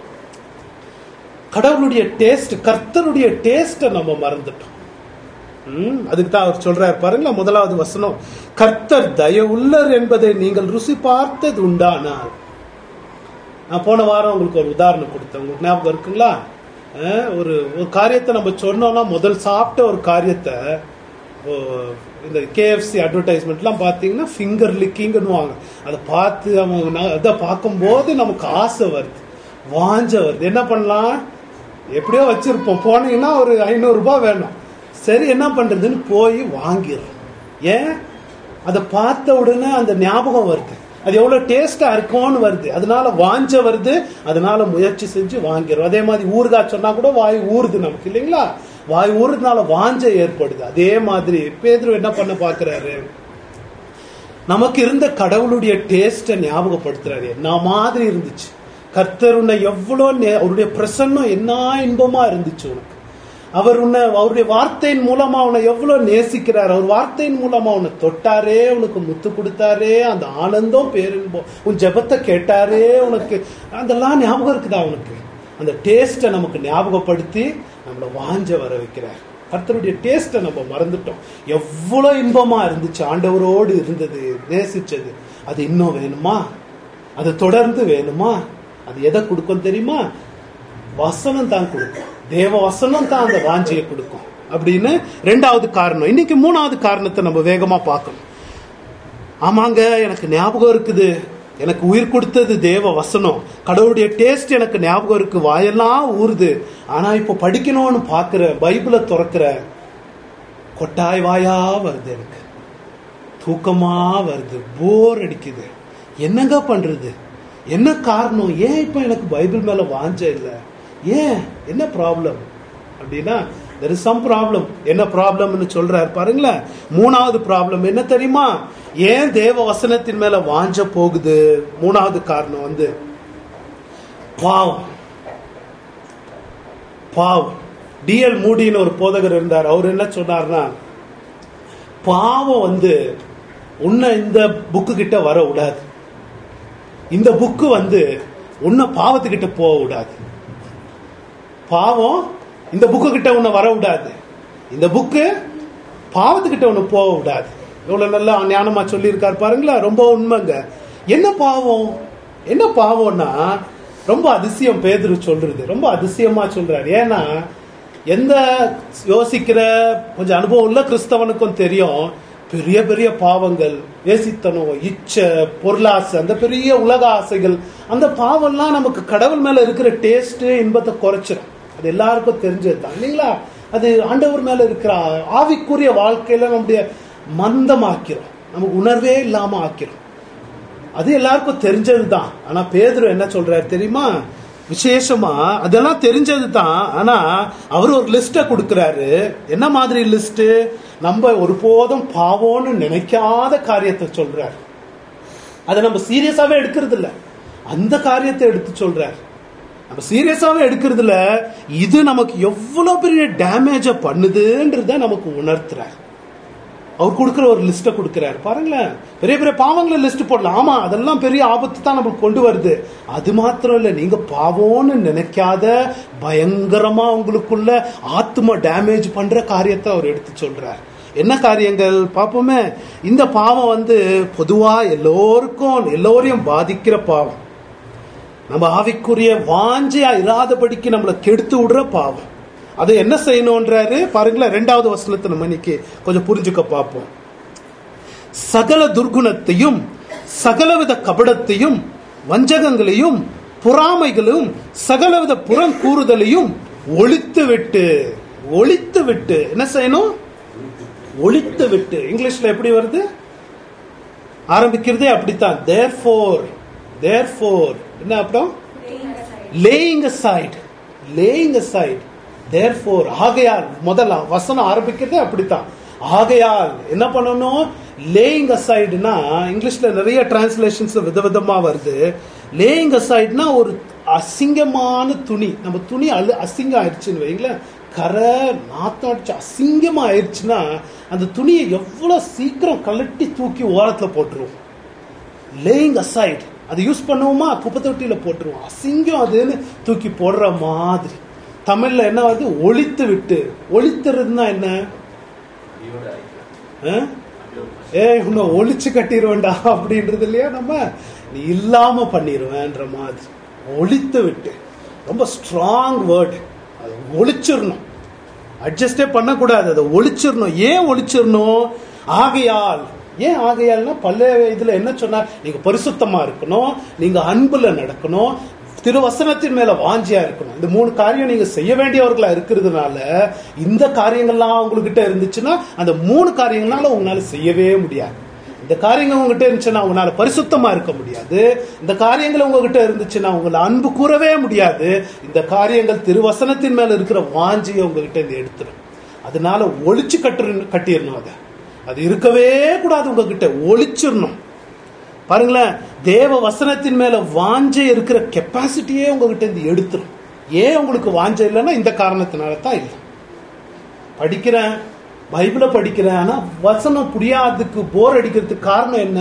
கடவுளுடைய டேஸ்ட் கர்த்தருடைய டேஸ்ட்டை நம்ம மறந்துட்டோம் ம், அதுக்கு தான் அவர் சொல்றார் பாருங்களேன் முதலாவது வசனம் கர்த்தர் தயவுள்ளர் என்பதை நீங்கள் ருசி பார்த்தது உண்டானால் நான் போன வாரம் உங்களுக்கு ஒரு உதாரணம் கொடுத்தேன் உங்களுக்கு ஞாபகம் இருக்குங்களா அஹ், ஒரு ஒரு காரியத்தை நம்ம சொன்னோம்னா முதல் சாப்பிட்ட ஒரு காரியத்தை ஓ, இந்த கேஎஃப்சி அட்வர்டைஸ்மெண்ட்லாம் பார்த்தீங்கன்னா ஃபிங்கர் லிக்கிங்னுவாங்க அதை பார்த்து அவங்க ந- அதை பார்க்கும்போது நமக்கு ஆசை வருது வாஞ்ச வருது என்ன பண்ணலாம் எப்படியோ வச்சிருப்போம் போனீங்கன்னா ஒரு ஐநூறுரூபா வேணும் சரி என்ன பண்றதுன்னு போய் வாங்கிடுறோம் ஏன் அதை பார்த்த உடனே அந்த ஞாபகம் வருது அது எவ்வளவு டேஸ்டா இருக்கும்னு வருது அதனால வாஞ்ச வருது அதனால முயற்சி செஞ்சு வாங்கிறோம் அதே மாதிரி ஊறுகாய் சொன்னா கூட வாய் ஊறுது நமக்கு இல்லைங்களா வாய் ஊறுறதுனால வாஞ்ச ஏற்படுது அதே மாதிரி பேதுரு என்ன பண்ண பாக்குறாரு நமக்கு இருந்த கடவுளுடைய டேஸ்ட்டை ஞாபகப்படுத்துறாரு என்ன மாதிரி இருந்துச்சு கர்த்தர் உன்னை எவ்வளோ நே- அவருடைய பிரசன்னம் என்ன இன்பமா இருந்துச்சு உனக்கு அவர் உன்னை அவருடைய வார்த்தையின் மூலமா உன்னை எவ்வளவு நேசிக்கிறார் அவர் வார்த்தையின் மூலமா உன்னை தொட்டாரே உனக்கு முத்து கொடுத்தாரே அந்த ஆனந்தம் பேரின்பம் உன் ஜெபத்தை கேட்டாரே உனக்கு அதெல்லாம் ஞாபகம் இருக்குதா உனக்கு அந்த டேஸ்ட்டை நமக்கு ஞாபகப்படுத்தி நம்மளை வாஞ்ச வர வைக்கிறார் கர்த்தருடைய டேஸ்ட்டை நம்ம மறந்துட்டோம் எவ்வளோ இன்பமா இருந்துச்சு ஆண்டவரோடு இருந்தது நேசிச்சது அது இன்னும் வேணுமா அது தொடர்ந்து வேணுமா அது எதை கொடுக்கும் தெரியுமா வசனம் தான் கொடுக்கும் தேவ வசனம் தான் அந்த வாஞ்சியை கொடுக்கும் அப்படின்னு ரெண்டாவது காரணம் இன்னைக்கு மூணாவது காரணத்தை நம்ம வேகமா பார்க்கணும் ஆமாங்க எனக்கு ஞாபகம் இருக்குது எனக்கு உயிர் கொடுத்தது தேவ வசனம் கடவுளுடைய டேஸ்ட் எனக்கு ஞாபகம் இருக்கு வாயெல்லாம் ஊறுது ஆனா இப்போ படிக்கணும்னு பாக்குற பைபிளை திறக்கிற கொட்டாய் வாயா வருது எனக்கு தூக்கமா வருது போர் அடிக்குது என்னங்க பண்றது என்ன காரணம் ஏன் இப்ப எனக்கு பைபிள் மேல வாஞ்ச இல்ல ஏன் என்ன ப்ராப்ளம் அப்படின்னா தெர் இஸ் சம் ப்ராப்ளம் என்ன ப்ராப்ளம்னு சொல்றாரு பாருங்களேன் மூணாவது ப்ராப்ளம் என்ன தெரியுமா ஏன் தேவ வசனத்தின் மேல வாஞ்ச போகுது மூணாவது காரணம் வந்து பாவம் பாவம் டிஎல் மூடின்னு ஒரு போதகர் இருந்தார் அவர் என்ன சொன்னார்னா பாவம் வந்து உன்னை இந்த புக்கு கிட்ட வர விடாது இந்த புக்கு வந்து உன்னை பாவத்துக்கிட்ட போக விடாது பாவம் இந்த புக்கு கிட்ட உன்னை வர விடாது இந்த புக்கு பாவத்துக்கிட்ட உன்னை போக விடாது எவ்வளவு நல்லா ஞானமா சொல்லியிருக்காரு பாருங்களா ரொம்ப உண்மைங்க என்ன பாவம் என்ன பாவம்னா ரொம்ப அதிசயம் பேதுரு சொல்றது ரொம்ப அதிசயமா சொல்றாரு ஏன்னா எந்த யோசிக்கிற கொஞ்சம் அனுபவம் உள்ள கிறிஸ்தவனுக்கும் தெரியும் பெரிய பெரிய பாவங்கள் வேசித்தனம் இச்சை பொருளாசை அந்த பெரிய உலக ஆசைகள் அந்த பாவம்லாம் நமக்கு கடவுள் மேல இருக்கிற டேஸ்ட் இன்பத்தை குறைச்சிடும் அது எல்லாருக்கும் தெரிஞ்சது தான் இல்லைங்களா அது ஆண்டவர் மேல இருக்கிற ஆவிக்குரிய வாழ்க்கையில நம்முடைய மந்தமாக்கிறோம் நமக்கு உணர்வே இல்லாம ஆக்கிறோம் அது எல்லாருக்கும் தெரிஞ்சது தான் ஆனா பேதுரு என்ன சொல்றாரு தெரியுமா விசேஷமா அதெல்லாம் தெரிஞ்சது தான் ஆனா அவர் ஒரு லிஸ்ட கொடுக்கிறாரு என்ன மாதிரி லிஸ்ட் நம்ம ஒருபோதும் பாவோன்னு நினைக்காத காரியத்தை சொல்றாரு அதை நம்ம சீரியஸாவே எடுக்கிறது இல்ல அந்த காரியத்தை எடுத்து சொல்றாரு நம்ம சீரியஸாவே எடுக்கிறது இல்ல இது நமக்கு எவ்வளவு பெரிய டேமேஜ பண்ணுதுன்றத நமக்கு உணர்த்துறாரு அவர் கொடுக்குற ஒரு லிஸ்ட்டை கொடுக்குறாரு பாருங்களேன் பெரிய பெரிய பாவங்களை லிஸ்ட் போடலாம் ஆமா அதெல்லாம் பெரிய ஆபத்து தான் நம்மளுக்கு கொண்டு வருது அது மாத்திரம் இல்ல நீங்க பாவம்னு நினைக்காத பயங்கரமா உங்களுக்குள்ள ஆத்ம டேமேஜ் பண்ற காரியத்தை அவர் எடுத்து சொல்றார் என்ன காரியங்கள் பார்ப்போமே இந்த பாவம் வந்து பொதுவா எல்லோருக்கும் எல்லோரையும் பாதிக்கிற பாவம் நம்ம ஆவிக்குரிய வாஞ்சியா இராதபடிக்கு நம்மளை கெடுத்து விடுற பாவம் அதை என்ன செய்யணும்ன்றாரு பாருங்களேன் ரெண்டாவது வசனத்தை நம்ம இன்னைக்கு கொஞ்சம் புரிஞ்சுக்க பார்ப்போம் சகல துர்குணத்தையும் சகலவித கபடத்தையும் வஞ்சகங்களையும் பொறாமைகளும் சகலவித புறம் கூறுதலையும் ஒழித்து விட்டு ஒழித்து விட்டு என்ன செய்யணும் ஒழித்து விட்டு இங்கிலீஷ்ல எப்படி வருது ஆரம்பிக்கிறதே அப்படித்தான் தேர் ஃபோர் தேர் ஃபோர் என்ன அப்புறம் laying aside laying aside therefore ஆகையால் முதல்ல வசனம் ஆரம்பிக்கிறதே அப்படித்தான் ஆகையால் என்ன பண்ணணும் லேயிங் அசைடுனா இங்கிலீஷ்ல நிறைய டிரான்ஸ்லேஷன்ஸ் விதவிதமா வருது லேயிங் அசைட்னா ஒரு அசிங்கமான துணி நம்ம துணி அழு அசிங்கம் ஆயிடுச்சுன்னு வைங்களேன் கரை நாத்தம் அடிச்சு அசிங்கமா ஆயிடுச்சுன்னா அந்த துணியை எவ்வளவு சீக்கிரம் கழட்டி தூக்கி ஓரத்துல போட்டுருவோம் லேயிங் அசைட் அது யூஸ் பண்ணுவோமா குப்பை தொட்டியில போட்டுருவோம் அசிங்கம் அதுன்னு தூக்கி போடுற மாதிரி தமிழ்ல என்ன வருது ஒழித்து விட்டு ஒழித்துறதுன்னா என்ன ஆ? ஏய் உன்னை ஒழிச்சு கட்டிடுவேன்டா அப்படின்றது இல்லையா நம்ம நீ இல்லாம பண்ணிடுவேன்ற மாதிரி ஒழித்து விட்டு ரொம்ப ஸ்ட்ராங் வேர்டு அது ஒழிச்சிடணும் அட்ஜஸ்டே பண்ணக்கூடாது அதை ஒழிச்சிடணும் ஏன் ஒழிச்சிடணும் ஆகையால் ஏன் ஆகையால்னா பல இதுல என்ன சொன்னா நீங்க பரிசுத்தமா இருக்கணும் நீங்க அன்புல நடக்கணும் திருவசனத்தின் மேல வாஞ்சியா இருக்கணும் இந்த மூணு காரியம் நீங்க செய்ய வேண்டியவர்களா இருக்கிறதுனால இந்த காரியங்கள்லாம் உங்ககிட்ட இருந்துச்சுன்னா அந்த மூணு காரியங்களால உங்களால செய்யவே முடியாது இந்த காரியங்கள் உங்ககிட்ட இருந்துச்சுன்னா உங்களால பரிசுத்தமா இருக்க முடியாது இந்த காரியங்கள் உங்ககிட்ட இருந்துச்சுன்னா உங்களை அன்பு கூறவே முடியாது இந்த காரியங்கள் திருவசனத்தின் மேல இருக்கிற வாஞ்சியை உங்ககிட்ட இருந்து எடுத்துரும் அதனால ஒளிச்சு கட்டு கட்டிடணும் அதை அது இருக்கவே கூடாது உங்ககிட்ட ஒளிச்சிடணும் பாருங்களேன் தேவ வசனத்தின் மேல வாஞ்சை இருக்கிற கெப்பாசிட்டியே உங்ககிட்ட இருந்து எடுத்துரும் ஏன் உங்களுக்கு வாஞ்சை இல்லைன்னா இந்த காரணத்தினால தான் இல்லை படிக்கிறேன் பைபிளை படிக்கிறேன் ஆனா வசனம் புரியாததுக்கு போர் அடிக்கிறதுக்கு காரணம் என்ன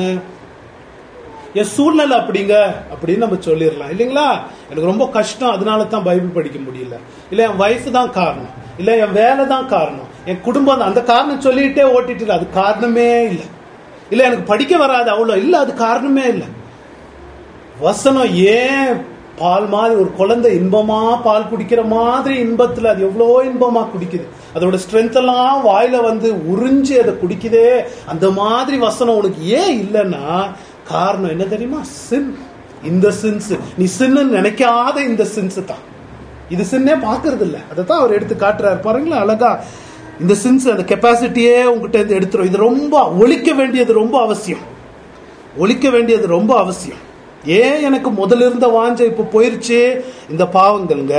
என் சூழ்நிலை அப்படிங்க அப்படின்னு நம்ம சொல்லிடலாம் இல்லைங்களா எனக்கு ரொம்ப கஷ்டம் அதனால தான் பைபிள் படிக்க முடியல இல்ல என் வயசு தான் காரணம் இல்ல என் வேலை தான் காரணம் என் குடும்பம் தான் அந்த காரணம் சொல்லிட்டே ஓட்டிட்டு இல்ல அது காரணமே இல்லை இல்ல எனக்கு படிக்க வராது அவ்வளோ இல்ல அது காரணமே இல்லை வசனம் ஏன் பால் மாதிரி ஒரு குழந்தை இன்பமா பால் குடிக்கிற மாதிரி இன்பத்துல அது எவ்வளோ இன்பமா குடிக்குது அதோட ஸ்ட்ரென்த் எல்லாம் வாயில வந்து உறிஞ்சி அதை குடிக்குதே அந்த மாதிரி வசனம் உனக்கு ஏன் இல்லைன்னா காரணம் என்ன தெரியுமா சின் இந்த சின்ஸ் நீ சின்னு நினைக்காத இந்த சின்ஸ் தான் இது சின்னே பாக்குறது இல்ல அதை தான் அவர் எடுத்து காட்டுறாரு பாருங்களேன் அழகா இந்த சின்ஸ் அந்த கெப்பாசிட்டியே உங்ககிட்ட இருந்து எடுத்துரும் இது ரொம்ப ஒழிக்க வேண்டியது ரொம்ப அவசியம் ஒழிக்க வேண்டியது ரொம்ப அவசியம் ஏன் எனக்கு முதல்ல இருந்த வாஞ்ச இப்ப போயிருச்சு இந்த பாவங்கள்ங்க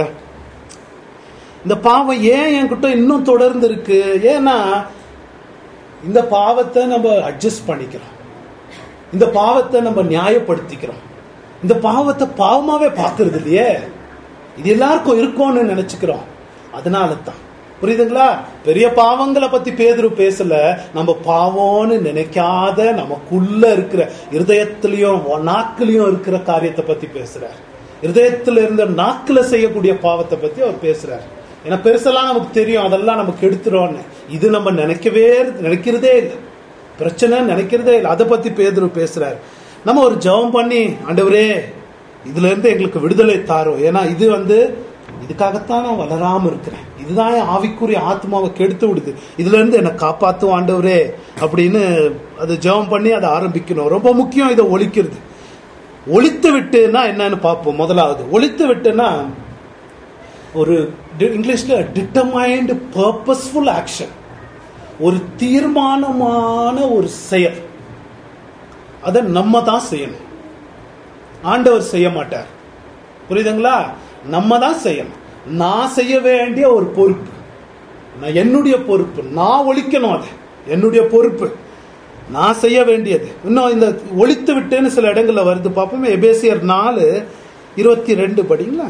இந்த பாவம் ஏன் என்கிட்ட இன்னும் தொடர்ந்து இருக்கு ஏன்னா இந்த பாவத்தை நம்ம அட்ஜஸ்ட் பண்ணிக்கிறோம் இந்த பாவத்தை நம்ம நியாயப்படுத்திக்கிறோம் இந்த பாவத்தை பாவமாவே பார்க்கறது இல்லையே இது எல்லாருக்கும் இருக்கும்னு நினைச்சுக்கிறோம் அதனால தான் புரியுதுங்களா பெரிய பாவங்களை பத்தி பேதுரு பேசல நம்ம பாவம்னு நினைக்காத நமக்குள்ள இருக்கிற இருதயத்திலையும் நாக்குலயும் இருக்கிற காரியத்தை பத்தி பேசுறார் இருதயத்துல இருந்த நாக்குல செய்யக்கூடிய பாவத்தை பத்தி அவர் பேசுறாரு ஏன்னா பெருசெல்லாம் நமக்கு தெரியும் அதெல்லாம் நமக்கு எடுத்துருவோம்னு இது நம்ம நினைக்கவே நினைக்கிறதே இல்லை பிரச்சனை நினைக்கிறதே இல்லை அதை பத்தி பேதுரு பேசுறாரு நம்ம ஒரு ஜெபம் பண்ணி ஆண்டவரே இதுல இருந்து எங்களுக்கு விடுதலை தாரும் ஏன்னா இது வந்து இதுக்காகத்தான் நான் வளராம இருக்கிறேன் இதுதான் என் ஆவிக்குரிய ஆத்மாவை கெடுத்து விடுது இதுல இருந்து என்னை காப்பாத்தும் ஆண்டவரே அப்படின்னு அது ஜெபம் பண்ணி அதை ஆரம்பிக்கணும் ரொம்ப முக்கியம் இதை ஒழிக்கிறது ஒழித்து விட்டுன்னா என்னன்னு பார்ப்போம் முதலாவது ஒழித்து விட்டுன்னா ஒரு டி- இங்கிலீஷ்ல டிட்டமைண்ட் பர்பஸ்ஃபுல் ஆக்ஷன் ஒரு தீர்மானமான ஒரு செயல் அதை நம்ம தான் செய்யணும் ஆண்டவர் செய்ய மாட்டார் புரியுதுங்களா நம்ம தான் செய்யணும் நான் செய்ய வேண்டிய ஒரு பொறுப்பு நான் என்னுடைய பொறுப்பு நான் ஒழிக்கணும் அதை என்னுடைய பொறுப்பு நான் செய்ய வேண்டியது இன்னும் இந்த ஒழித்து விட்டுன்னு சில இடங்கள்ல வருது பார்ப்போம் எபேசியர் நாலு இருபத்தி ரெண்டு படிங்களா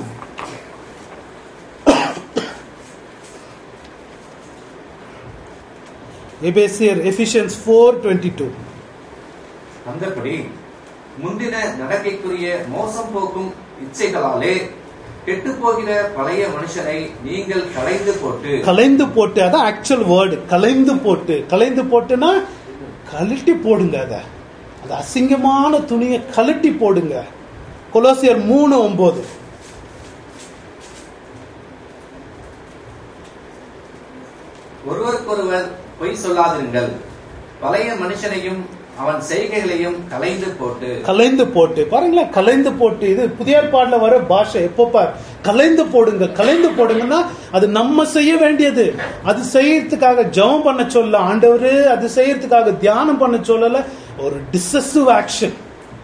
எபேசியர் எஃபிஷியன்ஸ் ஃபோர் டுவெண்ட்டி டூ அந்தபடி முந்தின நடக்கைக்குரிய மோசம் போக்கும் இச்சைகளாலே கெட்டுப் போகிற பழைய மனுஷனை நீங்கள் களைந்து போட்டு கலைந்து போட்டு அதான் ஆக்சுவல் வேர்டு கலைந்து போட்டு கலைந்து போட்டுனா கழட்டி போடுங்க அத அந்த அசிங்கமான துணியை கழட்டி போடுங்க கொலோசியர் மூணு ஒன்பது ஒருவருக்கொருவர் பொய் சொல்லாதிருங்கள் பழைய மனுஷனையும் அவன் செய்கைகளையும் களைந்து போட்டு கலைந்து போட்டு பாருங்களேன் கலைந்து போட்டு இது புதிய ஏற்பாடுல வர பாஷை எப்போ பார் கலைந்து போடுங்க கலைந்து போடுங்கன்னா அது நம்ம செய்ய வேண்டியது அது செய்யறதுக்காக ஜெபம் பண்ண சொல்ல ஆண்டவரு அது செய்யறதுக்காக தியானம் பண்ண சொல்லல ஒரு டிசசிவ் ஆக்ஷன்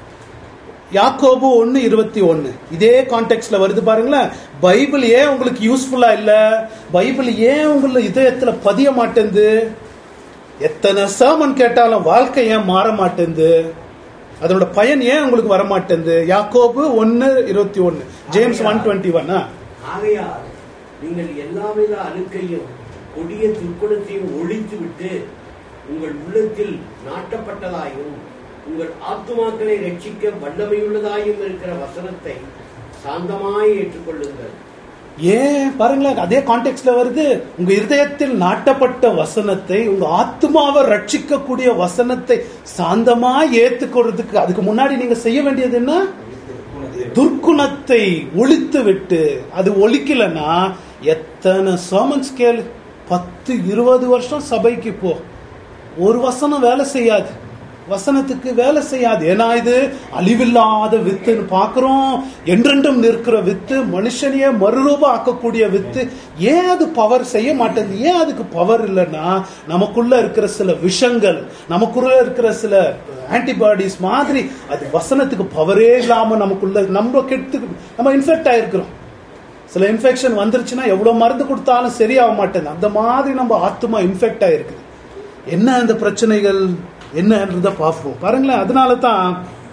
யாக்கோபு ஒன்னு இருபத்தி ஒன்னு இதே கான்டெக்ட்ல வருது பாருங்களேன் பைபிள் ஏன் உங்களுக்கு யூஸ்ஃபுல்லா இல்ல பைபிள் ஏன் உங்கள இதயத்துல பதிய மாட்டேங்குது எத்தனை சர்மன் கேட்டாலும் வாழ்க்கை ஏன் மாற மாட்டேங்குது அதோட பயன் ஏன் உங்களுக்கு வர மாட்டேங்குது யாக்கோபு ஒன்னு இருபத்தி ஒன்னு ஜேம்ஸ் ஒன் டுவெண்ட்டி ஒன் ஆகையால் நீங்கள் எல்லாவித அழுக்கையும் கொடிய துர்க்குணத்தையும் ஒழித்து விட்டு உங்கள் உள்ளத்தில் நாட்டப்பட்டதாயும் உங்கள் ஆத்துமாக்களை ரட்சிக்க வல்லமையுள்ளதாயும் இருக்கிற வசனத்தை சாந்தமாய் ஏற்றுக்கொள்ளுங்கள் ஏன் பாருங்களேன் அதே கான்டெக்ட்ல வருது உங்க இருதயத்தில் நாட்டப்பட்ட வசனத்தை உங்க ஆத்மாவை ரட்சிக்கக்கூடிய வசனத்தை சாந்தமா ஏத்துக்கிறதுக்கு அதுக்கு முன்னாடி நீங்க செய்ய வேண்டியது என்ன துர்க்குணத்தை ஒழித்து விட்டு அது ஒழிக்கலன்னா எத்தனை சோமன்ஸ் கேளு பத்து இருபது வருஷம் சபைக்கு போ ஒரு வசனம் வேலை செய்யாது வசனத்துக்கு வேலை செய்யாது ஏன்னா இது அழிவில்லாத வித்துன்னு பார்க்கிறோம் என்றென்றும் நிற்கிற வித்து மனுஷனையே மறுரூபம் ஆக்கக்கூடிய வித்து ஏன் அது பவர் செய்ய மாட்டேங்குது ஏன் அதுக்கு பவர் இல்லைன்னா நமக்குள்ள இருக்கிற சில விஷங்கள் நமக்குள்ள இருக்கிற சில ஆன்டிபாடிஸ் மாதிரி அது வசனத்துக்கு பவரே இல்லாம நமக்குள்ள நம்ம கெட்டு நம்ம இன்ஃபெக்ட் ஆயிருக்கிறோம் சில இன்ஃபெக்ஷன் வந்துருச்சுன்னா எவ்வளவு மருந்து கொடுத்தாலும் சரியாக மாட்டேங்குது அந்த மாதிரி நம்ம ஆத்மா இன்ஃபெக்ட் ஆயிருக்குது என்ன அந்த பிரச்சனைகள் என்னன்றத பார்ப்போம் பாருங்களேன் அதனால தான்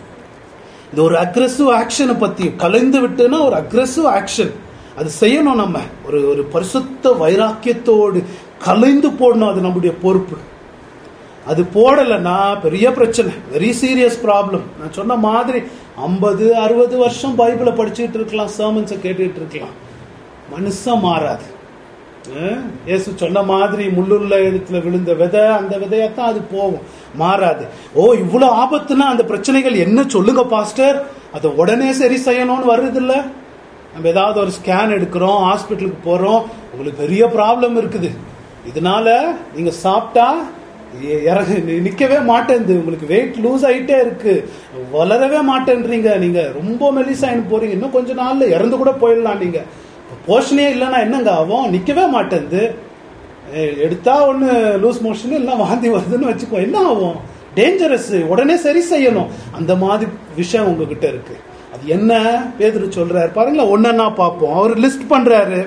இது ஒரு அக்ரெசிவ் ஆக்ஷனை பத்தி கலைந்து விட்டுன்னா ஒரு அக்ரெசிவ் ஆக்ஷன் அது செய்யணும் நம்ம ஒரு ஒரு பரிசுத்த வைராக்கியத்தோடு கலைந்து போடணும் அது நம்முடைய பொறுப்பு அது போடலைன்னா பெரிய பிரச்சனை வெரி சீரியஸ் ப்ராப்ளம் நான் சொன்ன மாதிரி ஐம்பது அறுபது வருஷம் பைபிளை படிச்சுட்டு இருக்கலாம் சர்மன்ஸை கேட்டுட்டு இருக்கலாம் மனுஷன் மாறாது அஹ், இயேசு சொன்ன மாதிரி முள்ளுள்ள இடத்துல விழுந்த விதை அந்த விதையத்தான் அது போகும் மாறாது ஓ இவ்வளவு ஆபத்துனா அந்த பிரச்சனைகள் என்ன சொல்லுங்க பாஸ்டர் அதை உடனே சரி செய்யணும்னு வருது இல்ல நம்ம ஏதாவது ஒரு ஸ்கேன் எடுக்கிறோம் ஹாஸ்பிட்டலுக்கு போறோம் உங்களுக்கு பெரிய ப்ராப்ளம் இருக்குது இதனால நீங்க சாப்பிட்டா இ- இறங்கு நி- நிக்கவே மாட்டேங்குது உங்களுக்கு வெயிட் லூஸ் ஆயிட்டே இருக்கு வளரவே மாட்டேன்றீங்க நீங்க ரொம்ப மெலிசாயின்னு போறீங்க இன்னும் கொஞ்ச நாள்ல இறந்து கூட போயிடலாம் நீங்க போர்ஷனே இல்லைன்னா என்னங்க ஆகும் நிக்கவே மாட்டேங்குது ஏய், எடுத்தா ஒண்ணு லூஸ் மோஷன் இல்ல வாந்தி வருதுன்னு வச்சுக்கோ என்ன ஆகும் டேஞ்சரஸ் உடனே சரி செய்யணும் அந்த மாதிரி விஷயம் உங்ககிட்ட இருக்கு அது என்ன பேதுரு சொல்றாரு பாருங்களேன் ஒன்னா பார்ப்போம் அவர் லிஸ்ட் பண்றாரு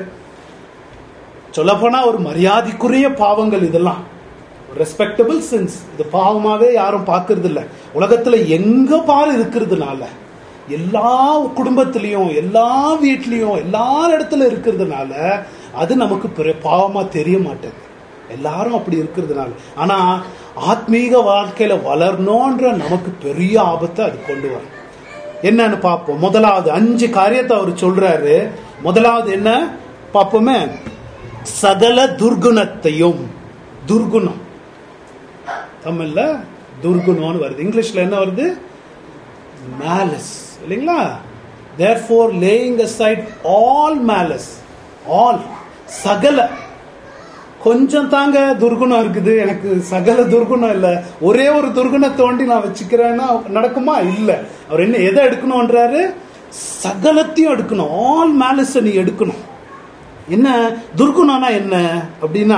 சொல்லப்போனா ஒரு மரியாதைக்குரிய பாவங்கள் இதெல்லாம் ரெஸ்பெக்டபிள் சின்ஸ் இது பாவமாவே யாரும் பார்க்கறது இல்ல உலகத்துல எங்க பாரு இருக்கிறதுனால எல்லா குடும்பத்திலையும் எல்லா வீட்லயும் எல்லா இடத்துல இருக்கிறதுனால அது நமக்கு பெரிய பாவமா தெரிய மாட்டேங்குது எல்லாரும் அப்படி இருக்கிறதுனால ஆனா ஆத்மீக வாழ்க்கையில வளரணும்ன்ற நமக்கு பெரிய ஆபத்தை அது கொண்டு வரும் என்னன்னு பார்ப்போம் முதலாவது அஞ்சு காரியத்தை அவர் சொல்றாரு முதலாவது என்ன பார்ப்போமே சகல துர்குணத்தையும் துர்குணம் தமிழ்ல துர்குணம்னு வருது இங்கிலீஷ்ல என்ன வருது மேலஸ் இல்லைங்களா therefore laying aside all malice all சகல கொஞ்சம் தாங்க துர்குணம் இருக்குது எனக்கு சகல துர்குணம் இல்ல ஒரே ஒரு துர்குணத்தை தோண்டி நான் வச்சுக்கிறேன்னா நடக்குமா இல்ல அவர் என்ன எதை எடுக்கணும்ன்றாரு சகலத்தையும் எடுக்கணும் ஆல் மேலஸ் நீ எடுக்கணும் என்ன துர்குணம்னா என்ன அப்படின்னா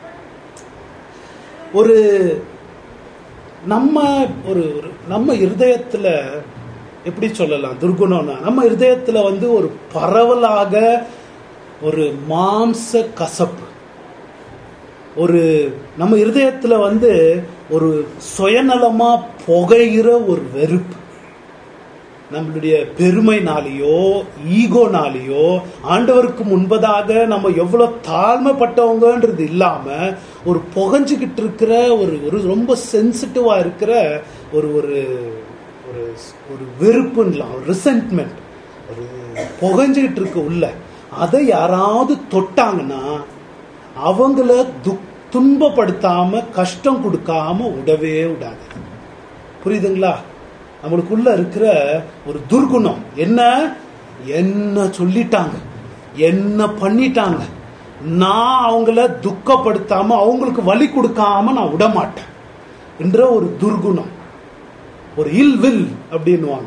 ஒரு நம்ம ஒரு ஒரு நம்ம இருதயத்துல எப்படி சொல்லலாம் துர்குணம்னா நம்ம இருதயத்துல வந்து ஒரு பரவலாக ஒரு மாம்ச கசப்பு ஒரு நம்ம இருதயத்துல வந்து ஒரு சுயநலமா புகைகிற ஒரு வெறுப்பு நம்மளுடைய பெருமைனாலேயோ ஈகோனாலேயோ ஆண்டவருக்கு முன்பதாக நம்ம எவ்வளவு தாழ்மைப்பட்டவங்கன்றது இல்லாம ஒரு புகஞ்சுக்கிட்டு இருக்கிற ஒரு ஒரு ரொம்ப சென்சிட்டிவா இருக்கிற ஒரு ஒரு ஒரு ஒரு வெறுப்புன்னலாம் ஒரு ரிசென்ட்மெண்ட் ஒரு புகஞ்சுக்கிட்டு இருக்க உள்ள அதை யாராவது தொட்டாங்கன்னா அவங்கள துக் துன்பப்படுத்தாம கஷ்டம் கொடுக்காம விடவே விடாது புரியுதுங்களா நம்மளுக்குள்ள இருக்கிற ஒரு துர்குணம் என்ன என்ன சொல்லிட்டாங்க என்ன பண்ணிட்டாங்க நான் அவங்கள துக்கப்படுத்தாம அவங்களுக்கு வலி கொடுக்காம நான் விட மாட்டேன் என்ற ஒரு துர்குணம் ஒரு இல் வில் அப்படின்னுவாங்க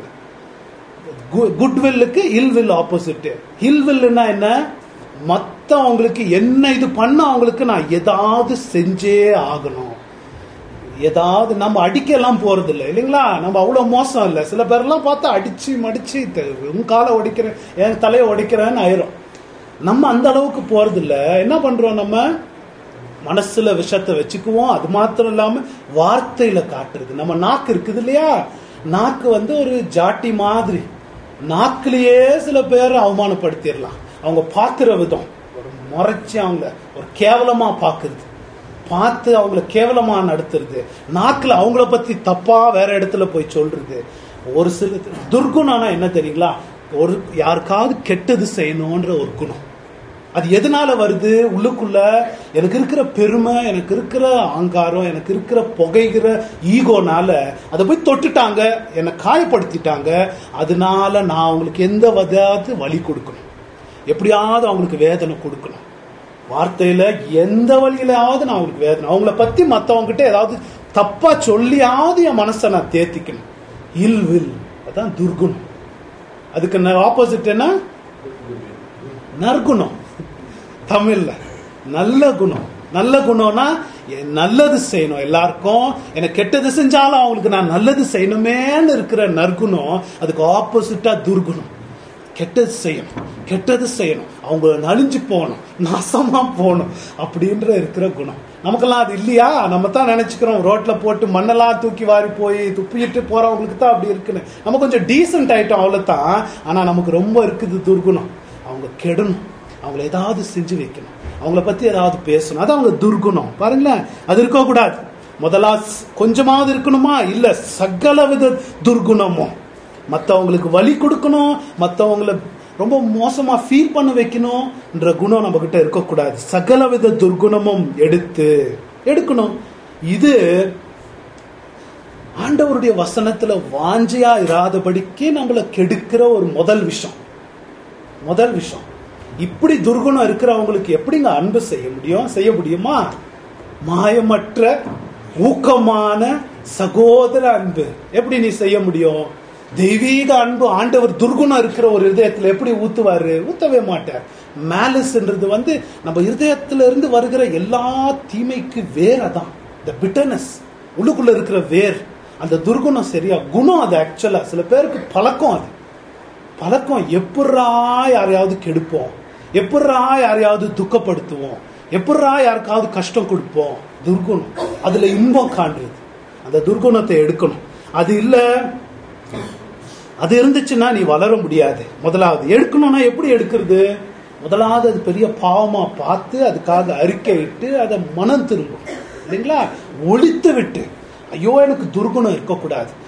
குட் வில்லுக்கு இல் வில் ஆப்போசிட் இல் வில்லுன்னா என்ன மத்தவங்களுக்கு என்ன இது பண்ண அவங்களுக்கு நான் ஏதாவது செஞ்சே ஆகணும் ஏதாவது நம்ம அடிக்கலாம் போறது இல்லை இல்லைங்களா நம்ம அவ்வளவு மோசம் இல்லை சில பேர்லாம் பார்த்தா அடிச்சு மடிச்சு த- உன் காலை உடைக்கிறேன் என் தலையை உடைக்கிறேன்னு ஆயிரும் நம்ம அந்த அளவுக்கு போறது இல்ல என்ன பண்றோம் நம்ம மனசுல விஷத்தை வச்சுக்குவோம் அது மாத்திரம் இல்லாம வார்த்தையில காட்டுறது நம்ம நாக்கு இருக்குது இல்லையா நாக்கு வந்து ஒரு ஜாட்டி மாதிரி நாக்குலயே சில பேர் அவமானப்படுத்திடலாம் அவங்க பார்க்கிற விதம் ஒரு முறைச்சு அவங்கள ஒரு கேவலமா பாக்குறது பார்த்து அவங்கள கேவலமா நடத்துறது நாக்குல அவங்கள பத்தி தப்பா வேற இடத்துல போய் சொல்றது ஒரு சில துர்குணம்னா என்ன தெரியுங்களா ஒரு யாருக்காவது கெட்டது செய்யணும்ன்ற ஒரு குணம் அது எதனால வருது உள்ளுக்குள்ள எனக்கு இருக்கிற பெருமை எனக்கு இருக்கிற ஆங்காரம் எனக்கு இருக்கிற புகைகிற ஈகோனால அதை போய் தொட்டுட்டாங்க என்னை காயப்படுத்திட்டாங்க அதனால நான் அவங்களுக்கு எந்த வதாவது வழி கொடுக்கணும் எப்படியாவது அவங்களுக்கு வேதனை கொடுக்கணும் வார்த்தையில எந்த வழியிலாவது நான் அவங்களுக்கு வேதனை அவங்கள பத்தி மத்தவங்க கிட்ட ஏதாவது தப்பா சொல்லியாவது என் மனசை நான் தேத்திக்கணும் இல் வில் அதான் துர்குணம் அதுக்கு ஆப்போசிட் என்ன நற்குணம் தமிழ்ல நல்ல குணம் நல்ல குணம்னா என் நல்லது செய்யணும் எல்லாருக்கும் எனக்கு கெட்டது செஞ்சாலும் அவங்களுக்கு நான் நல்லது செய்யணுமேன்னு இருக்கிற நற்குணம் அதுக்கு ஆப்போசிட்டா துர்குணம் கெட்டது செய்யணும் கெட்டது செய்யணும் அவங்க நலிஞ்சு போகணும் நாசமா போகணும் அப்படின்ற இருக்கிற குணம் நமக்கெல்லாம் அது இல்லையா நம்ம தான் நினைச்சுக்கிறோம் ரோட்ல போட்டு மண்ணெல்லாம் தூக்கி வாரி போய் துப்பிட்டு போறவங்களுக்கு தான் அப்படி இருக்குன்னு நம்ம கொஞ்சம் டீசென்ட் ஆயிட்டோம் அவ்வளவுதான் ஆனா நமக்கு ரொம்ப இருக்குது துர்குணம் அவங்க கெடணும் அவங்கள ஏதாவது செஞ்சு வைக்கணும் அவங்கள பத்தி ஏதாவது பேசணும் அது அவங்க துர்குணம் பாருங்களேன் அது இருக்க கூடாது முதலா ஸ்- கொஞ்சமாவது இருக்கணுமா இல்ல சகல வித துர்குணமும் மத்தவங்களுக்கு வலி கொடுக்கணும் மத்தவங்கள ரொம்ப மோசமா ஃபீல் பண்ண வைக்கணும்ன்ற குணம் நம்ம கிட்ட இருக்கக்கூடாது சகலவித துர்குணமும் எடுத்து எடுக்கணும் இது ஆண்டவருடைய வசனத்துல வாஞ்சியா இராதபடிக்கு நம்மள கெடுக்கிற ஒரு முதல் விஷயம் முதல் விஷயம் இப்படி துர்குணம் இருக்கிறவங்களுக்கு எப்படிங்க அன்பு செய்ய முடியும் செய்ய முடியுமா மாயமற்ற ஊக்கமான சகோதர அன்பு எப்படி நீ செய்ய முடியும் தெய்வீக அன்பு ஆண்டவர் துர்குணம் இருக்கிற ஒரு இதயத்துல எப்படி ஊத்துவாரு ஊத்தவே மாட்டார் மேலஸ்ன்றது வந்து நம்ம இருதயத்துல இருந்து வருகிற எல்லா தீமைக்கு வேர் அதான் இந்த பிட்டர்னஸ் உள்ளுக்குள்ள இருக்கிற வேர் அந்த துர்குணம் சரியா குணம் அது ஆக்சுவலா சில பேருக்கு பழக்கம் அது பழக்கம் எப்பட்றா யாரையாவது கெடுப்போம் எப்பட்றா யாரையாவது துக்கப்படுத்துவோம் எப்பட்றா யாருக்காவது கஷ்டம் கொடுப்போம் துர்குணம் அதுல இன்பம் காண்றது அந்த துர்குணத்தை எடுக்கணும் அது இல்ல அது இருந்துச்சுன்னா நீ வளர முடியாது முதலாவது எடுக்கணும்னா எப்படி எடுக்கிறது முதலாவது அது பெரிய பாவமா பார்த்து அதுக்காக அறிக்கையிட்டு அதை மனம் திரும்பும் இல்லைங்களா ஒழித்து விட்டு ஐயோ எனக்கு துர்குணம் இருக்கக்கூடாது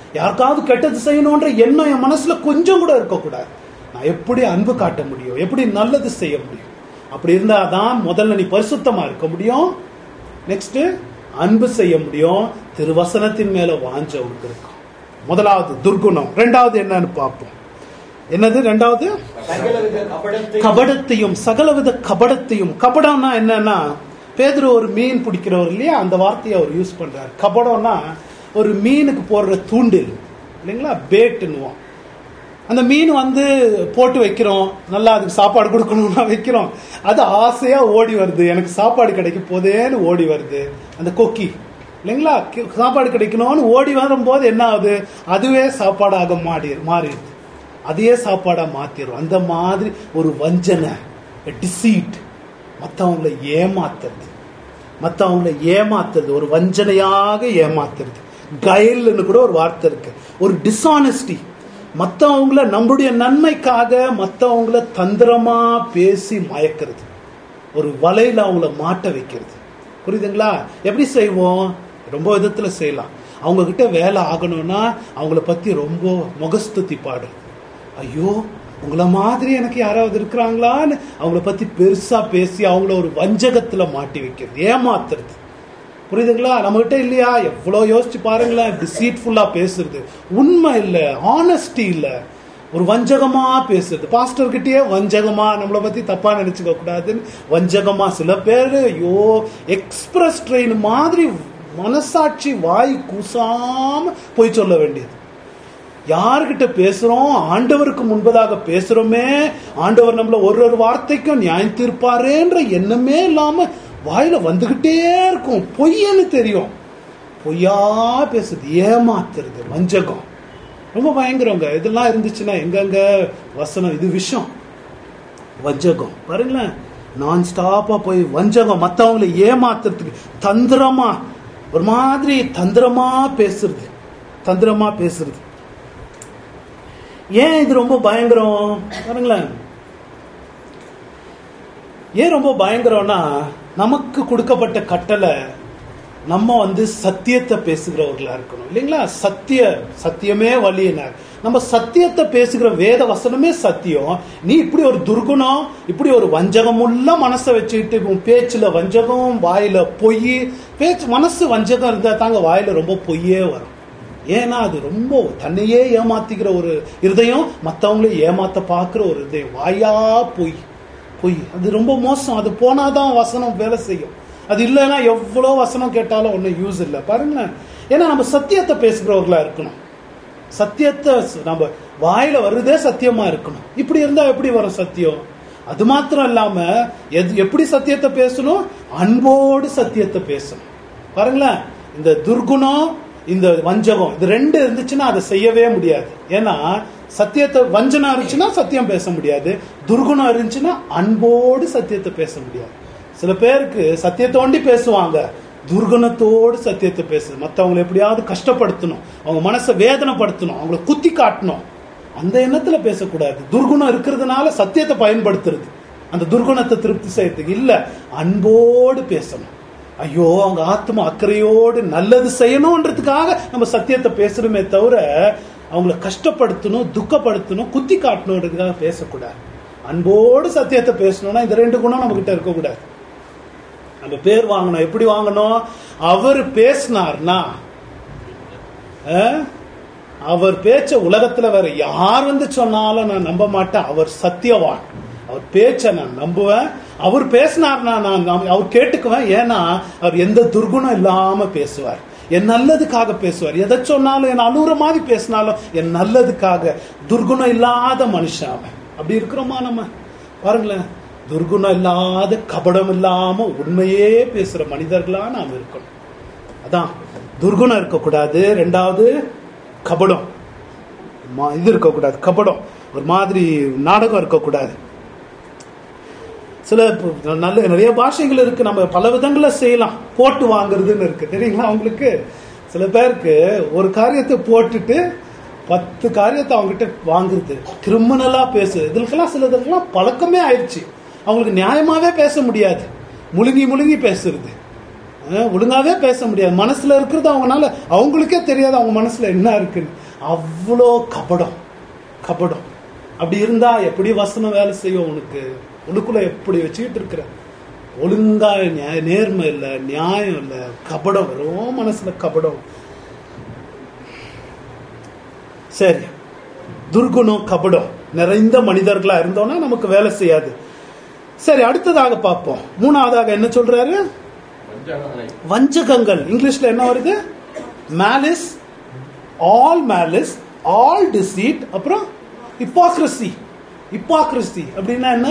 யாருக்காவது கெட்டது செய்யணுன்ற எண்ணம் என் மனசுல கொஞ்சம் கூட இருக்கக்கூடாது நான் எப்படி அன்பு காட்ட முடியும் எப்படி நல்லது செய்ய முடியும் அப்படி இருந்தா தான் முதல்ல நீ பரிசுத்தமா இருக்க முடியும் நெக்ஸ்ட் அன்பு செய்ய முடியும் திருவசனத்தின் மேல வாஞ்ச உனக்கு இருக்கும் முதலாவது துர்குணம் ரெண்டாவது என்னன்னு பார்ப்போம் என்னது ரெண்டாவது சகலவித கபடத்தை கபடத்தையும் சகலவித கபடத்தையும் கபடம்னா என்னன்னா பேதுரு ஒரு மீன் பிடிக்கிறவர் இல்லையா அந்த வார்த்தையை அவர் யூஸ் பண்றாரு கபடம்னா ஒரு மீனுக்கு போடுற தூண்டில் இல்லைங்களா பேட்டுன்னுவோம் அந்த மீன் வந்து போட்டு வைக்கிறோம் நல்லா அதுக்கு சாப்பாடு கொடுக்கணும்னா வைக்கிறோம் அது ஆசையா ஓடி வருது எனக்கு சாப்பாடு கிடைக்க போதேன்னு ஓடி வருது அந்த கொக்கி இல்லைங்களா கி- சாப்பாடு கிடைக்கணும்னு ஓடி வரும்போது என்ன ஆகுது அதுவே சாப்பாடாக மாறி மாறிடுது அதையே சாப்பாடா மாத்திரும் அந்த மாதிரி ஒரு வஞ்சனை டிசீட் மற்றவங்களை ஏமாத்துறது மற்றவங்களை ஏமாத்துறது ஒரு வஞ்சனையாக ஏமாத்துறது கயல்னு கூட ஒரு வார்த்தை இருக்கு ஒரு டிஸ்ஆனஸ்டி மற்றவங்கள நம்முடைய நன்மைக்காக மற்றவங்கள தந்திரமா பேசி மயக்கிறது ஒரு வலையில அவங்கள மாட்ட வைக்கிறது புரியுதுங்களா எப்படி செய்வோம் ரொம்ப விதத்துல செய்யலாம் அவங்க கிட்ட வேலை ஆகணும்னா அவங்கள பத்தி ரொம்ப முகஸ்துதி பாடு ஐயோ உங்கள மாதிரி எனக்கு யாராவது இருக்கிறாங்களான்னு அவங்கள பத்தி பெருசா பேசி அவங்கள ஒரு வஞ்சகத்துல மாட்டி வைக்கிறது ஏமாத்துறது புரியுதுங்களா நம்மகிட்ட இல்லையா எவ்வளோ யோசிச்சு பாருங்களேன் டிசீட்ஃபுல்லா பேசுறது உண்மை இல்லை ஆனஸ்டி இல்லை ஒரு வஞ்சகமா பேசுறது பாஸ்டர் கிட்டயே வஞ்சகமா நம்மளை பத்தி தப்பா நினைச்சுக்க கூடாதுன்னு வஞ்சகமா சில பேர் ஐயோ எக்ஸ்பிரஸ் ட்ரெயின் மாதிரி மனசாட்சி வாய் கூசாம போய் சொல்ல வேண்டியது யார்கிட்ட பேசுறோம் ஆண்டவருக்கு முன்பதாக பேசுறோமே ஆண்டவர் நம்மள ஒரு ஒரு வார்த்தைக்கும் நியாயம் தீர்ப்பாரேன்ற எண்ணமே இல்லாம வாயில வந்துகிட்டே இருக்கும் பொய்யன்னு தெரியும் பொய்யா பேசுறது ஏமாத்துறது வஞ்சகம் ரொம்ப பயங்கரங்க இதெல்லாம் இருந்துச்சுன்னா எங்கெங்க வசனம் இது விஷம் வஞ்சகம் பாருங்களேன் நான் ஸ்டாப்பா போய் வஞ்சகம் மத்தவங்களை ஏமாத்துறதுக்கு தந்திரமா ஒரு மாதிரி தந்திரமா பேசுறது தந்திரமா பேசுறது ஏன் இது ரொம்ப பயங்கரம் பாருங்களேன் ஏன் ரொம்ப பயங்கரம்னா நமக்கு கொடுக்கப்பட்ட கட்டளை நம்ம வந்து சத்தியத்தை பேசுகிறவர்களா இருக்கணும் இல்லைங்களா சத்திய சத்தியமே வழியினார் நம்ம சத்தியத்தை பேசுகிற வேத வசனமே சத்தியம் நீ இப்படி ஒரு துர்குணம் இப்படி ஒரு வஞ்சகமுள்ள மனசை வச்சுக்கிட்டு உன் பேச்சுல வஞ்சகம் வாயில பொய் பேச்சு மனசு வஞ்சகம் இருந்தா தாங்க வாயில ரொம்ப பொய்யே வரும் ஏன்னா அது ரொம்ப தன்னையே ஏமாத்திக்கிற ஒரு இருதயம் மற்றவங்களையும் ஏமாத்த பார்க்குற ஒரு இருதயம் வாயா பொய் பொய் அது ரொம்ப மோசம் அது போனாதான் வசனம் வேலை செய்யும் அது இல்லைன்னா எவ்வளோ வசனம் கேட்டாலும் ஒன்றும் யூஸ் இல்லை பாருங்களேன் ஏன்னா நம்ம சத்தியத்தை பேசுகிறவர்களா இருக்கணும் சத்தியத்தை ச- நம்ம வாயில வருதே சத்தியமா இருக்கணும் இப்படி இருந்தா எப்படி வரும் சத்தியம் அது மாத்திரம் இல்லாம எது எப்படி சத்தியத்தை பேசணும் அன்போடு சத்தியத்தை பேசணும் பாருங்களேன் இந்த துர்குணம் இந்த வஞ்சகம் இது ரெண்டு இருந்துச்சுன்னா அதை செய்யவே முடியாது ஏன்னா சத்தியத்தை வஞ்சனம் இருந்துச்சுன்னா சத்தியம் பேச முடியாது துர்குணம் இருந்துச்சுன்னா அன்போடு சத்தியத்தை பேச முடியாது சில பேருக்கு சத்தியத்தோண்டி பேசுவாங்க துர்குணத்தோடு சத்தியத்தை பேசுது மற்றவங்களை எப்படியாவது கஷ்டப்படுத்தணும் அவங்க மனசை வேதனைப்படுத்தணும் அவங்கள குத்தி காட்டணும் அந்த எண்ணத்துல பேசக்கூடாது துர்குணம் இருக்கிறதுனால சத்தியத்தை பயன்படுத்துறது அந்த துர்குணத்தை திருப்தி செய்யறதுக்கு இல்ல அன்போடு பேசணும் ஐயோ அவங்க ஆத்மா அக்கறையோடு நல்லது செய்யணும்ன்றதுக்காக நம்ம சத்தியத்தை பேசுறோமே தவிர அவங்கள கஷ்டப்படுத்தணும் துக்கப்படுத்தணும் குத்தி காட்டணுன்றதுக்காக பேசக்கூடாது அன்போடு சத்தியத்தை பேசணும்னா இந்த ரெண்டு குணம் நம்ம கிட்ட இருக்கக்கூடாது நம்ம பேர் வாங்கணும் எப்படி வாங்கணும் அவர் பேசினார்னா அஹ், அவர் பேச்ச உலகத்துல வேற யார் வந்து சொன்னாலும் நான் நம்ப மாட்டேன் அவர் சத்தியவான் அவர் பேச்ச நான் நம்புவேன் அவர் பேசினார்னா நான் நம்ப- அவர் கேட்டுக்குவேன் ஏன்னா அவர் எந்த துர்குணம் இல்லாம பேசுவார் என் நல்லதுக்காக பேசுவார் எதை சொன்னாலும் என் அழுகுற மாதிரி பேசினாலும் என் நல்லதுக்காக துர்குணம் இல்லாத மனுஷன் அவன் அப்படி இருக்கிறோமா நம்ம பாருங்களேன் துர்குணம் இல்லாத கபடம் இல்லாம உண்மையே பேசுற மனிதர்களா நாம் இருக்கணும் அதான் துர்குணம் இருக்கக்கூடாது ரெண்டாவது கபடம் மா- இது இருக்கக்கூடாது கபடம் ஒரு மாதிரி நாடகம் இருக்கக்கூடாது சில இப்ப நல்ல நிறைய பாஷைகள் இருக்கு நம்ம பல விதங்களை செய்யலாம் போட்டு வாங்குறதுன்னு இருக்கு தெரியுங்களா அவங்களுக்கு சில பேருக்கு ஒரு காரியத்தை போட்டுட்டு பத்து காரியத்தை அவங்ககிட்ட வாங்குறது கிரிமினலா பேசு இதுக்கெல்லாம் சில இதுக்கெல்லாம் பழக்கமே ஆயிடுச்சு அவங்களுக்கு நியாயமாவே பேச முடியாது முழுங்கி முழுங்கி பேசுறது அஹ், ஒழுங்காவே பேச முடியாது மனசுல இருக்கிறது அவங்கனால அவங்களுக்கே தெரியாது அவங்க மனசுல என்ன இருக்குன்னு அவ்வளோ கபடம் கபடம் அப்படி இருந்தா எப்படி வசனம் வேலை செய்யும் உனக்கு உனக்குள்ள எப்படி வச்சுக்கிட்டு இருக்கிற ஒழுங்கா நியாய- நேர்மை இல்லை நியாயம் இல்லை கபடம் வெறும் மனசுல கபடம் சரி துர்குணம் கபடம் நிறைந்த மனிதர்களா இருந்தோம்னா நமக்கு வேலை செய்யாது சரி அடுத்ததாக பார்ப்போம் மூணாவதாக என்ன சொல்றாரு வஞ்சகங்கள் இங்கிலீஷ்ல என்ன வருது malice all malice all deceit அப்புறம் இப்பாக்ரசி இப்பாக்ரசி அப்படின்னா என்ன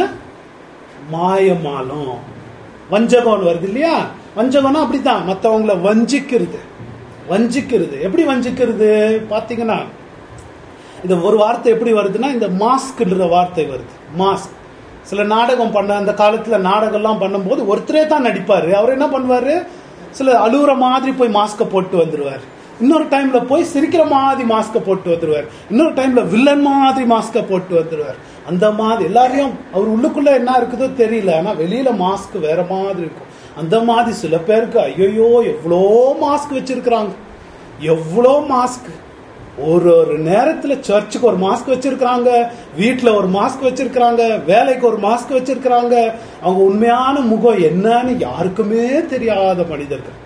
மாயமாலம் வஞ்சகம்னு வருது இல்லையா வஞ்சகம்னா அப்படித்தான் மற்றவங்கள வஞ்சிக்கிறது வஞ்சிக்கிறது எப்படி வஞ்சிக்கிறது பாத்தீங்கன்னா இந்த ஒரு வார்த்தை எப்படி வருதுன்னா இந்த மாஸ்க்ன்ற வார்த்தை வருது மாஸ்க் சில நாடகம் பண்ண அந்த காலத்துல நாடகம்லாம் பண்ணும்போது ஒருத்தரே தான் நடிப்பாரு அவர் என்ன பண்ணுவாரு சில அழுகுற மாதிரி போய் மாஸ்க போட்டு வந்துருவார் இன்னொரு டைம்ல போய் சிரிக்கிற மாதிரி மாஸ்க போட்டு வந்துருவார் இன்னொரு டைம்ல வில்லன் மாதிரி மாஸ்க போட்டு வந்துருவார் அந்த மாதிரி எல்லாரையும் அவர் உள்ளுக்குள்ள என்ன இருக்குதோ தெரியல ஆனா வெளியில மாஸ்க் வேற மாதிரி இருக்கும் அந்த மாதிரி சில பேருக்கு ஐயோ எவ்வளோ மாஸ்க் வச்சிருக்கிறாங்க எவ்வளோ மாஸ்க் ஒரு ஒரு நேரத்துல சர்ச்சுக்கு ஒரு மாஸ்க் வச்சிருக்காங்க வீட்ல ஒரு மாஸ்க் வச்சிருக்காங்க வேலைக்கு ஒரு மாஸ்க் வச்சிருக்காங்க அவங்க உண்மையான முகம் என்னன்னு யாருக்குமே தெரியாத மனிதர்கள்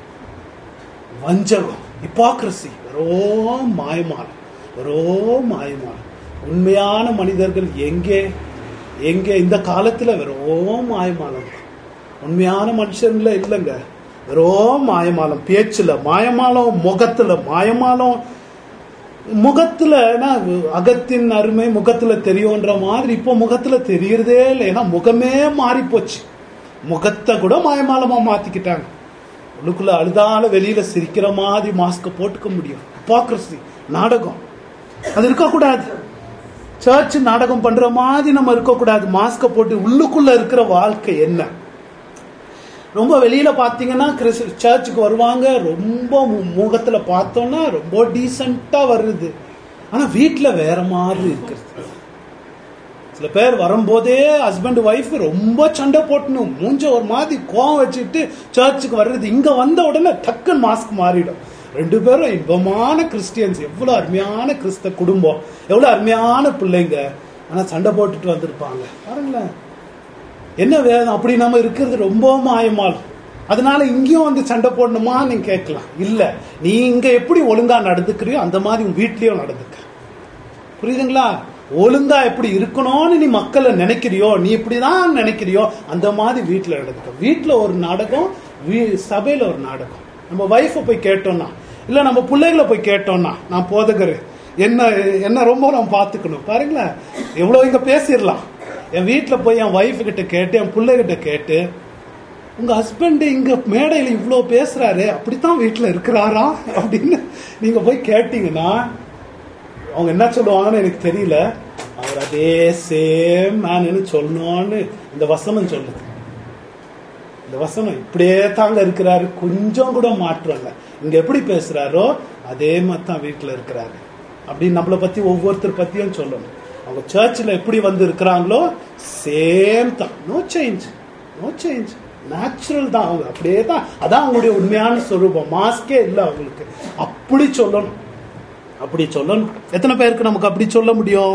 வஞ்சகம் இப்பாக்ரசி வெறும் மாயமானம் வெறும் மாயமானம் உண்மையான மனிதர்கள் எங்கே எங்கே இந்த காலத்துல வெறும் மாயமானம் தான். உண்மையான மனுஷன்ல இல்லைங்க வெறும் மாயமாலம் பேச்சுல மாயமாலம் முகத்துல மாயமாலம் முகத்துல என்ன, அகத்தின் அருமை முகத்துல தெரியும்ன்ற மாதிரி இப்போ முகத்துல தெரியறதே இல்லை ஏன்னா முகமே மாறி போச்சு முகத்தை கூட மாயமாலமா மாத்திக்கிட்டாங்க உள்ளுக்குள்ள அழுதால வெளியில சிரிக்கிற மாதிரி மாஸ்க போட்டுக்க முடியும் ஹிப்பாக்ரசி நாடகம் அது இருக்கக்கூடாது சர்ச் நாடகம் பண்ற மாதிரி நம்ம இருக்கக்கூடாது மாஸ்க போட்டு உள்ளுக்குள்ள இருக்கிற வாழ்க்கை என்ன ரொம்ப வெளியில பாத்தீங்கன்னா கிறிஸ் சர்ச்சுக்கு வருவாங்க ரொம்ப மு- முகத்துல பார்த்தோம்னா ரொம்ப டீசெண்டா வருது ஆனா வீட்ல வேற மாதிரி இருக்கிறது சில பேர் வரும்போதே ஹஸ்பண்ட் ஒய்ஃப் ரொம்ப சண்டை போட்டணும் மூஞ்ச ஒரு மாதிரி கோவம் வச்சுட்டு சர்ச்சுக்கு வர்றது இங்க வந்த உடனே டக்குன்னு மாஸ்க் மாறிடும் ரெண்டு பேரும் இன்பமான கிறிஸ்டியன்ஸ் எவ்வளவு அருமையான கிறிஸ்த குடும்பம் எவ்வளவு அருமையான பிள்ளைங்க ஆனா சண்டை போட்டுட்டு வந்திருப்பாங்க பாருங்களேன் என்ன வேதம் அப்படி நம்ம இருக்கிறது ரொம்ப மாயமால் அதனால இங்கேயும் வந்து சண்டை போடணுமா நீங்க கேட்கலாம் இல்ல நீ இங்க எப்படி ஒழுங்கா நடந்துக்கிறியோ அந்த மாதிரி உன் வீட்லயும் நடந்துக்க புரியுதுங்களா ஒழுங்கா எப்படி இருக்கணும்னு நீ மக்களை நினைக்கிறியோ நீ இப்படிதான் நினைக்கிறியோ அந்த மாதிரி வீட்டுல நடந்துக்க வீட்டுல ஒரு நாடகம் வீ- சபையில ஒரு நாடகம் நம்ம ஒய்ஃபை போய் கேட்டோம்னா இல்ல நம்ம பிள்ளைகளை போய் கேட்டோம்னா நான் போதகரு என்ன என்ன ரொம்ப நம்ம பார்த்துக்கணும் பாருங்களேன் எவ்வளவு இங்க பேசிடலாம் என் வீட்டுல போய் என் ஒய்ஃப் கிட்ட கேட்டு என் பிள்ளைகிட்ட கேட்டு உங்க ஹஸ்பண்ட் இங்க மேடையில இவ்ளோ பேசுறாரு அப்படித்தான் வீட்டுல இருக்கிறாரா அப்படின்னு நீங்க போய் கேட்டீங்கன்னா அவங்க என்ன சொல்லுவாங்கன்னு எனக்கு தெரியல அவர் அதே சேம் மேனு சொல்லணும்னு இந்த வசனம் சொல்லுது இந்த வசனம் இப்படியே தாங்க இருக்கிறாரு கொஞ்சம் கூட மாற்றம் இல்லை இங்க எப்படி பேசுறாரோ அதே மாதிரி தான் வீட்டுல இருக்கிறாரு அப்படின்னு நம்மளை பத்தி ஒவ்வொருத்தர் பத்தியும் சொல்லணும் அவங்க சர்ச்சில் எப்படி வந்து இருக்கிறாங்களோ சேம் தான் no change no change natural தான் அவங்க அப்படியே தான் அதான் அவங்களுடைய உண்மையான சொரூபம் மாஸ்கே இல்லை அவங்களுக்கு அப்படி சொல்லணும் அப்படி சொல்லணும் எத்தனை பேருக்கு நமக்கு அப்படி சொல்ல முடியும்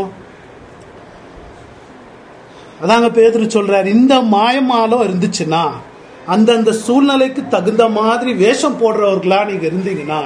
அதாங்க பேதுரு சொல்றாரு இந்த மாயமாலம் இருந்துச்சுன்னா அந்தந்த சூழ்நிலைக்கு தகுந்த மாதிரி வேஷம் போடுறவர்களா நீங்க இருந்தீங்கன்னா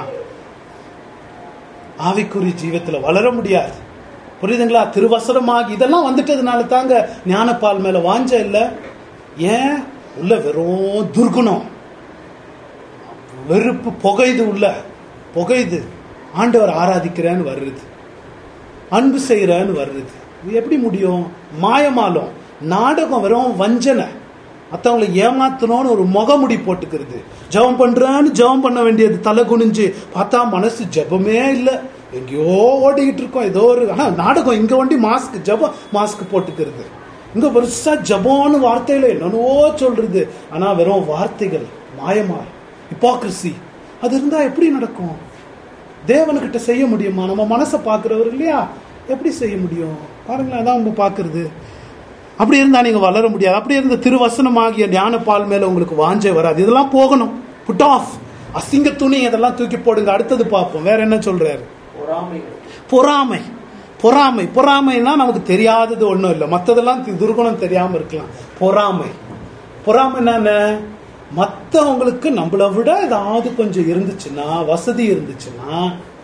ஆவிக்குறி ஜீவத்துல வளர முடியாது புரியுதுங்களா திருவசனமாகி இதெல்லாம் வந்துட்டதுனால தாங்க ஞானப்பால் மேல வாஞ்ச இல்ல ஏன் உள்ள வெறும் துர்குணம் வெறுப்பு புகையுது உள்ள புகையுது ஆண்டவர் ஆராதிக்கிறேன்னு வருது அன்பு செய்யறன்னு வருது இது எப்படி முடியும் மாயமாலம் நாடகம் வெறும் வஞ்சனை மற்றவங்களை ஏமாத்தணும்னு ஒரு முகமுடி போட்டுக்கிறது ஜெபம் பண்றேன்னு ஜெபம் பண்ண வேண்டியது தலை குனிஞ்சு பார்த்தா மனசு ஜெபமே இல்லை எங்கேயோ ஓடிக்கிட்டு இருக்கோம் ஏதோ ஒரு ஆனா நாடகம் இங்க வண்டி மாஸ்க் ஜெபம் மாஸ்க் போட்டுக்கிறது இங்க பெருசா ஜெபம்னு வார்த்தையில என்னென்னவோ சொல்றது ஆனா வெறும் வார்த்தைகள் மாயமா ஹிப்பாக்ரசி அது இருந்தா எப்படி நடக்கும் தேவனுக்கிட்ட செய்ய முடியுமா நம்ம மனசை பார்க்கிறவர் இல்லையா எப்படி செய்ய முடியும் பாருங்களேன் அதான் நம்ம பார்க்கிறது அப்படி இருந்தா நீங்க வளர முடியாது அப்படி இருந்த திருவசனமாகிய ஞான பால் மேல உங்களுக்கு வாஞ்சை வராது இதெல்லாம் போகணும் புட் ஆஃப் அசிங்க துணி இதெல்லாம் தூக்கி போடுங்க அடுத்தது பார்ப்போம் வேற என்ன சொல்றாரு பொறாமைகள் பொறாமை பொறாமை பொறாமைன்னா நமக்கு தெரியாதது ஒன்றும் இல்லை மற்றதெல்லாம் தி- துர்குணம் தெரியாம இருக்கலாம் பொறாமை பொறாமை என்ன மற்றவங்களுக்கு நம்மளை விட ஏதாவது கொஞ்சம் இருந்துச்சுன்னா வசதி இருந்துச்சுன்னா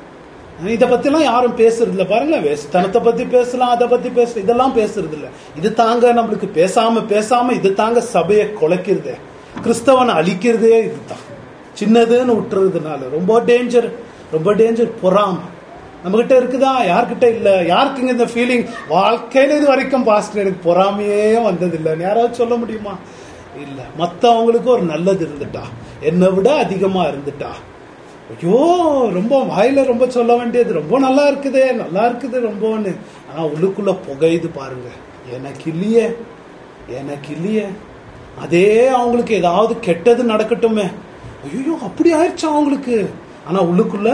இதை பத்திலாம் யாரும் பேசுறது இல்ல பாருங்க வேஸ்தனத்தை பத்தி பேசலாம் அதை பத்தி பேச இதெல்லாம் பேசுறது இல்ல இது தாங்க நம்மளுக்கு பேசாம பேசாம இது தாங்க சபையை குலைக்கிறதே கிறிஸ்தவனை அழிக்கிறதே இதுதான் சின்னதுன்னு விட்டுறதுனால ரொம்ப டேஞ்சர் ரொம்ப டேஞ்சர் பொறாமை நம்ம கிட்ட இருக்குதா யார்கிட்ட இல்ல யாருக்குங்க இந்த ஃபீலிங் வாழ்க்கையில இது வரைக்கும் பாஸ்டர் எனக்கு பொறாமையே வந்தது இல்லைன்னு யாராவது சொல்ல முடியுமா இல்ல மத்தவங்களுக்கு ஒரு நல்லது இருந்துட்டா என்னை விட அதிகமா இருந்துட்டா ஐயோ ரொம்ப வாயில ரொம்ப சொல்ல வேண்டியது ரொம்ப நல்லா இருக்குதே நல்லா இருக்குது ரொம்பன்னு ஆனா உள்ளுக்குள்ள புகையுது பாருங்க எனக்கு இல்லையே எனக்கு இல்லையே அதே அவங்களுக்கு ஏதாவது கெட்டது நடக்கட்டுமே ஐயோ அப்படி ஆயிடுச்சு அவங்களுக்கு ஆனா உள்ளுக்குள்ள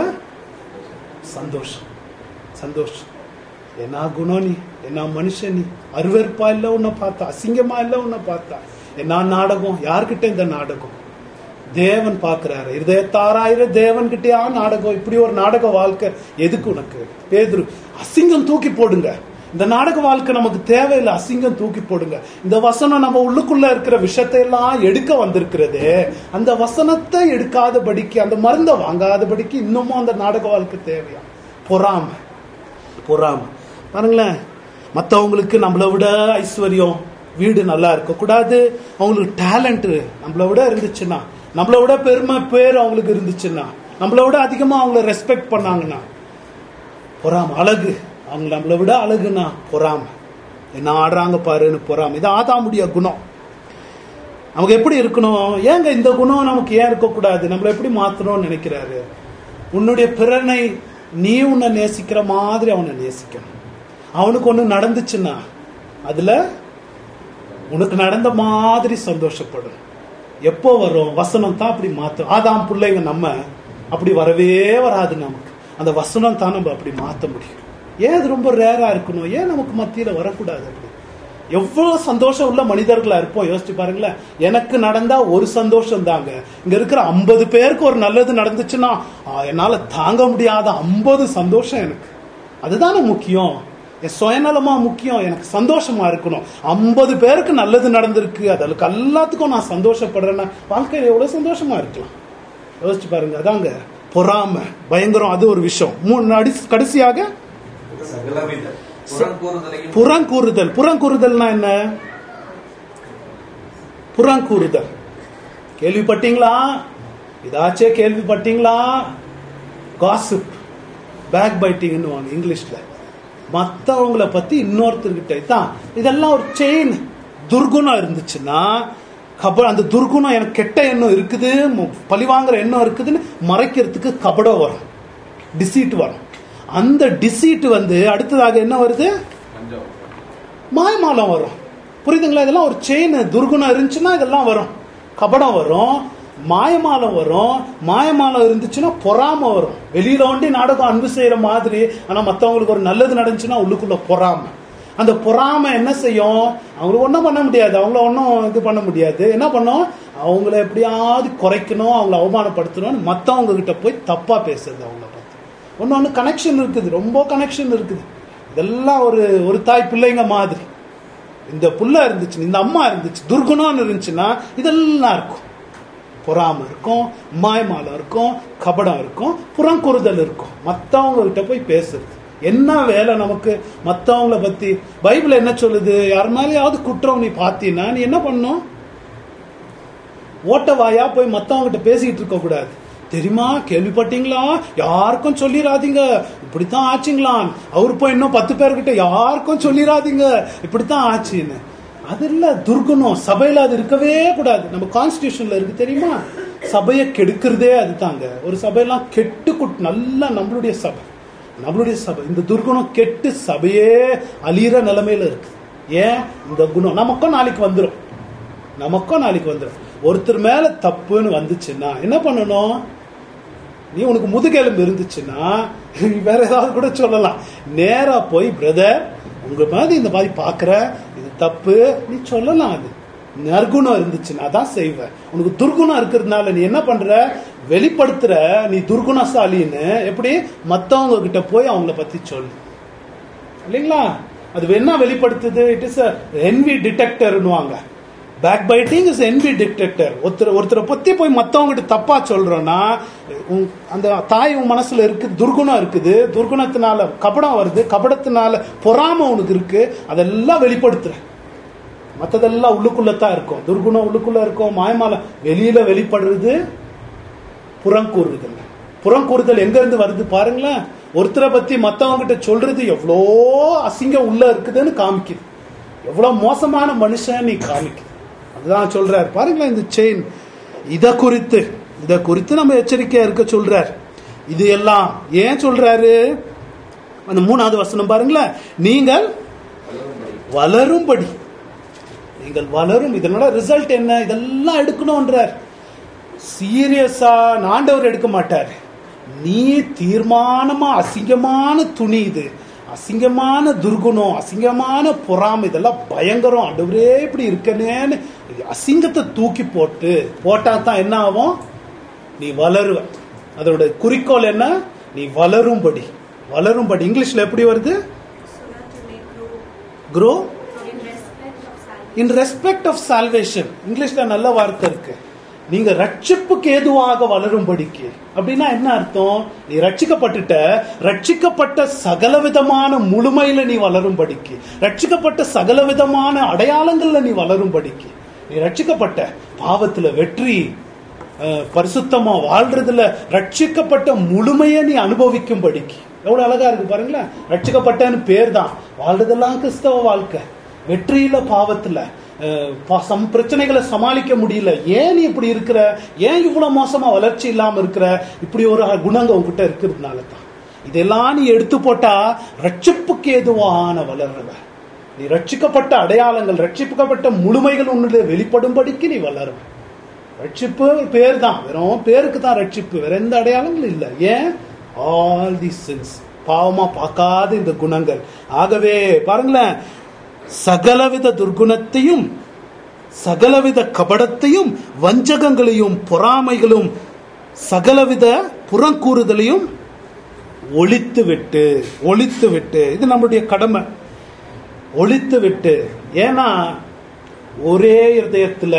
சந்தோஷம் சந்தோஷம் என்ன குணம் நீ என்ன மனுஷன் நீ அருவருப்பா இல்ல உன்னை பார்த்தா அசிங்கமா இல்ல உன்னை பார்த்தா என்ன நாடகம் யார்கிட்ட இந்த நாடகம் தேவன் பார்க்கிறாரு இருதயத்தாராயிர தேவன் கிட்டயா நாடகம் இப்படி ஒரு நாடக வாழ்க்கை எதுக்கு உனக்கு பேதுரு அசிங்கம் தூக்கி போடுங்க இந்த நாடக வாழ்க்கை நமக்கு தேவையில்லை அசிங்கம் தூக்கி போடுங்க இந்த வசனம் நம்ம உள்ளுக்குள்ள இருக்கிற விஷயத்தை எல்லாம் எடுக்க வந்திருக்கிறதே அந்த வசனத்தை எடுக்காதபடிக்கு அந்த மருந்தை வாங்காதபடிக்கு இன்னமும் அந்த நாடக வாழ்க்கை தேவையா பொறாமை பொறாமை பாருங்களேன் மற்றவங்களுக்கு நம்மளை விட ஐஸ்வர்யம் வீடு நல்லா இருக்கக்கூடாது அவங்களுக்கு டேலண்ட் நம்மளை விட இருந்துச்சுன்னா நம்மளை விட பெருமை பேர் அவங்களுக்கு இருந்துச்சுன்னா நம்மளை விட அதிகமாக அவங்கள ரெஸ்பெக்ட் பண்ணாங்கன்னா பொறாமை அழகு அவங்க நம்மளை விட அழகுனா பொறாமை என்ன ஆடுறாங்க பாருன்னு பொறாமை இது ஆதாமுடைய குணம் நமக்கு எப்படி இருக்கணும் ஏங்க இந்த குணம் நமக்கு ஏன் இருக்கக்கூடாது நம்மளை எப்படி மாத்தணும்னு நினைக்கிறாரு உன்னுடைய பிறனை நீ உன்னை நேசிக்கிற மாதிரி அவனை நேசிக்கணும் அவனுக்கு ஒண்ணு நடந்துச்சுன்னா அதுல உனக்கு நடந்த மாதிரி சந்தோஷப்படும் எப்போ வரும் வசனம் தான் அப்படி மாத்தும் ஆதாம் பிள்ளைங்க நம்ம அப்படி வரவே வராது நமக்கு அந்த வசனம் தான் நம்ம அப்படி மாத்த முடியும் ஏன் அது ரொம்ப ரேரா இருக்கணும் ஏன் நமக்கு மத்தியில வரக்கூடாது அப்படி எவ்வளவு சந்தோஷம் உள்ள மனிதர்களா இருப்போம் யோசிச்சு பாருங்களேன் எனக்கு நடந்தா ஒரு சந்தோஷம் தாங்க இங்க இருக்கிற ஐம்பது பேருக்கு ஒரு நல்லது நடந்துச்சுன்னா ஆ, என்னால தாங்க முடியாத ஐம்பது சந்தோஷம் எனக்கு அதுதானே முக்கியம் என் சுயநலமா முக்கியம் எனக்கு சந்தோஷமா இருக்கணும் ஐம்பது பேருக்கு நல்லது நடந்திருக்கு அதுக்கு எல்லாத்துக்கும் நான் சந்தோஷப்படுறேன்னா வாழ்க்கையில எவ்வளவு சந்தோஷமா இருக்கலாம் யோசிச்சு பாருங்க அதாங்க பொறாமை பயங்கரம் அது ஒரு விஷயம் மூணு அடி கடைசியாக சகலவித புறங்கூறுதலையும் புறங்கூறுதல் புறங்கூறுதல்னா என்ன புறங்கூறுதல் கேள்விப்பட்டீங்களா இதாச்சே கேள்விப்பட்டீங்களா காசிப் பேக் பைட்டிங்னு வாங்க இங்கிலீஷ்ல மற்றவங்கள பத்தி இன்னொருத்தர்கிட்ட தான் இதெல்லாம் ஒரு செயின் துர்குணம் இருந்துச்சுன்னா கப அந்த துர்குணம் எனக்கு கெட்ட எண்ணம் இருக்குது மு- பழிவாங்குற எண்ணம் இருக்குதுன்னு மறைக்கிறதுக்கு கபடம் வரும் டிசீட் வரும் அந்த டிசீட் வந்து அடுத்ததாக என்ன வருது மாயமாலம் வரும் புரியுதுங்களா இதெல்லாம் ஒரு செயின் துர்குணம் இருந்துச்சுன்னா இதெல்லாம் வரும் கபடம் வரும் மாயமாலம் வரும் மாயமாலம் இருந்துச்சுன்னா பொறாம வரும் வெளியில ஒண்டி நாடகம் அன்பு செய்யற மாதிரி ஆனா மத்தவங்களுக்கு ஒரு நல்லது நடந்துச்சுன்னா உள்ளுக்குள்ள பொறாமை அந்த பொறாமை என்ன செய்யும் அவங்களுக்கு ஒன்றும் பண்ண முடியாது அவங்கள ஒன்றும் இது பண்ண முடியாது என்ன பண்ணும் அவங்கள எப்படியாவது குறைக்கணும் அவங்கள அவமானப்படுத்தணும்னு மத்தவங்க கிட்ட போய் தப்பா பேசுறது அவங்கள பார்த்து ஒன்று ஒன்று கனெக்ஷன் இருக்குது ரொம்ப கனெக்ஷன் இருக்குது இதெல்லாம் ஒரு ஒரு தாய் பிள்ளைங்க மாதிரி இந்த புள்ள இருந்துச்சு இந்த அம்மா இருந்துச்சு துர்குணம்னு இருந்துச்சுன்னா இதெல்லாம் இருக்கும் பொறாம இருக்கும் மாயமாலம் இருக்கும் கபடம் இருக்கும் புறங்குறுதல் இருக்கும் மத்தவங்க கிட்ட போய் பேசுறது என்ன வேலை நமக்கு மத்தவங்கள பத்தி பைபிள் என்ன சொல்லுது யார் மேலேயாவது குற்றம் நீ பார்த்தீன்னா நீ என்ன பண்ணும் ஓட்ட வாயா போய் மத்தவங்க கிட்ட பேசிக்கிட்டு இருக்க கூடாது தெரியுமா கேள்விப்பட்டீங்களா யாருக்கும் சொல்லிடாதீங்க இப்படித்தான் ஆச்சுங்களா அவர் போய் இன்னும் பத்து பேர்கிட்ட யாருக்கும் சொல்லிடாதீங்க இப்படித்தான் ஆச்சுன்னு அது இல்ல துர்குணம் சபையில அது இருக்கவே கூடாது நம்ம கான்ஸ்டியூஷன்ல இருக்கு தெரியுமா சபையை கெடுக்கிறதே அதுதாங்க ஒரு சபையெல்லாம் கெட்டு குட் நல்லா நம்மளுடைய சபை நம்மளுடைய சபை இந்த துர்குணம் கெட்டு சபையே அழியிற நிலைமையில இருக்கு ஏன் இந்த குணம் நமக்கும் நாளைக்கு வந்துடும் நமக்கும் நாளைக்கு வந்துடும் ஒருத்தர் மேல தப்புன்னு வந்துச்சுன்னா என்ன பண்ணணும் நீ உனக்கு முதுகெலும்பு இருந்துச்சுன்னா நீ வேற ஏதாவது கூட சொல்லலாம் நேரா போய் பிரதர் உங்க மாதிரி இந்த மாதிரி பாக்குற இது தப்பு நீ சொல்லலாம் அது நற்குணம் இருந்துச்சுன்னா தான் செய்வ உனக்கு துர்குணம் இருக்கிறதுனால நீ என்ன பண்ற வெளிப்படுத்துற நீ துர்குணசாலின்னு எப்படி மத்தவங்க கிட்ட போய் அவங்கள பத்தி சொல்லு இல்லைங்களா அது என்ன வெளிப்படுத்துது இட் இஸ் என்வி டிடெக்டர்னுவாங்க backbiting is envy detector ஒருத்தர் ஒருத்தரை பத்தி போய் மத்தவங்ககிட்ட தப்பா சொல்றோம்னா உன் அந்த தாய் உன் மனசுல இருக்கு துர்குணம் இருக்குது துர்குணத்தினால கபடம் வருது கபடத்தினால பொறாம உனக்கு இருக்கு அதெல்லாம் வெளிப்படுத்துற மத்ததெல்லாம் உள்ளுக்குள்ளதான் இருக்கும் துர்குணம் உள்ளுக்குள்ள இருக்கும் மாயமால வெளியில வெளிப்படுறது புறங்கூறுதல் புறங்கூறுதல் எங்க இருந்து வருது பாருங்களேன் ஒருத்தரை பத்தி மத்தவங்க கிட்ட சொல்றது எவ்வளோ அசிங்கம் உள்ள இருக்குதுன்னு காமிக்குது எவ்வளவு மோசமான மனுஷன் நீ காமிக்குது அதுதான் சொல்றார் பாருங்களேன் இந்த செயின் இத குறித்து இத குறித்து நம்ம எச்சரிக்கையா இருக்க சொல்றார் இது எல்லாம் ஏன் சொல்றாரு அந்த மூணாவது வசனம் பாருங்களேன் நீங்கள் வளரும்படி நீங்கள் வளரும் இதனோட ரிசல்ட் என்ன இதெல்லாம் எடுக்கணும்ன்றார் சீரியஸா ஆண்டவர் எடுக்க மாட்டார் நீ தீர்மானமா அசிங்கமான துணி இது அசிங்கமான துர்குணம் அசிங்கமான பொறாமை இதெல்லாம் பயங்கரம் ஆண்டவரே இப்படி இருக்கனேன்னு அசிங்கத்தை தூக்கி போட்டு போட்டா தான் என்ன ஆகும் நீ வளருவ அதோட குறிக்கோள் என்ன நீ வளரும்படி வளரும்படி இங்கிலீஷ்ல எப்படி வருது so that you may grow grow in respect of salvation. In respect of salvation இங்கிலீஷ்ல நல்ல வார்த்தை இருக்கு நீங்க ரட்சிப்புக்கு ஏதுவாக வளரும்படிக்கு அப்படின்னா என்ன அர்த்தம் நீ ரட்சிக்கப்பட்டுட்ட ரட்சிக்கப்பட்ட சகலவிதமான முழுமையில நீ வளரும்படிக்கு ரட்சிக்கப்பட்ட சகலவிதமான அடையாளங்கள்ல நீ வளரும்படிக்கு நீ ரட்சிக்கப்பட்ட பாவத்துல வெற்றி அஹ், பரிசுத்தமா வாழ்றதுல ரட்சிக்கப்பட்ட முழுமையை நீ அனுபவிக்கும்படிக்கு எவ்வளவு அழகா இருக்கு பாருங்களேன் ரட்சிக்கப்பட்டன்னு பேர் தான் வாழ்றதெல்லாம் கிறிஸ்தவ வாழ்க்கை வெற்றியில பாவத்துல அஹ், ப- சம் பிரச்சனைகளை சமாளிக்க முடியல ஏன் நீ இப்படி இருக்கிற ஏன் இவ்வளவு மோசமா வளர்ச்சி இல்லாம இருக்கிற இப்படி ஒரு குணங்க உங்ககிட்ட இருக்கிறதுனால தான் இதெல்லாம் நீ எடுத்து போட்டா ரட்சிப்புக்கு ஏதுவான வளர்றவ நீ ரட்சிக்கப்பட்ட அடையாளங்கள் ரட்சிக்கப்பட்ட முழுமைகள் உன்னுடைய வெளிப்படும்படிக்கு நீ வளருவ ரட்சிப்பு பேர் தான் வெறும் பேருக்கு தான் ரட்சிப்பு வேற எந்த அடையாளங்களும் இல்லை ஏன் ஆல் தி சின்ஸ் பாவமா பார்க்காத இந்த குணங்கள் ஆகவே பாருங்களேன் சகலவித துர்குணத்தையும் சகலவித கபடத்தையும் வஞ்சகங்களையும் பொறாமைகளும் சகலவித புறங்கூறுதலையும் ஒழித்து விட்டு ஒழித்து விட்டு இது நம்மளுடைய கடமை ஒழித்து விட்டு ஏன்னா ஒரே இருதயத்துல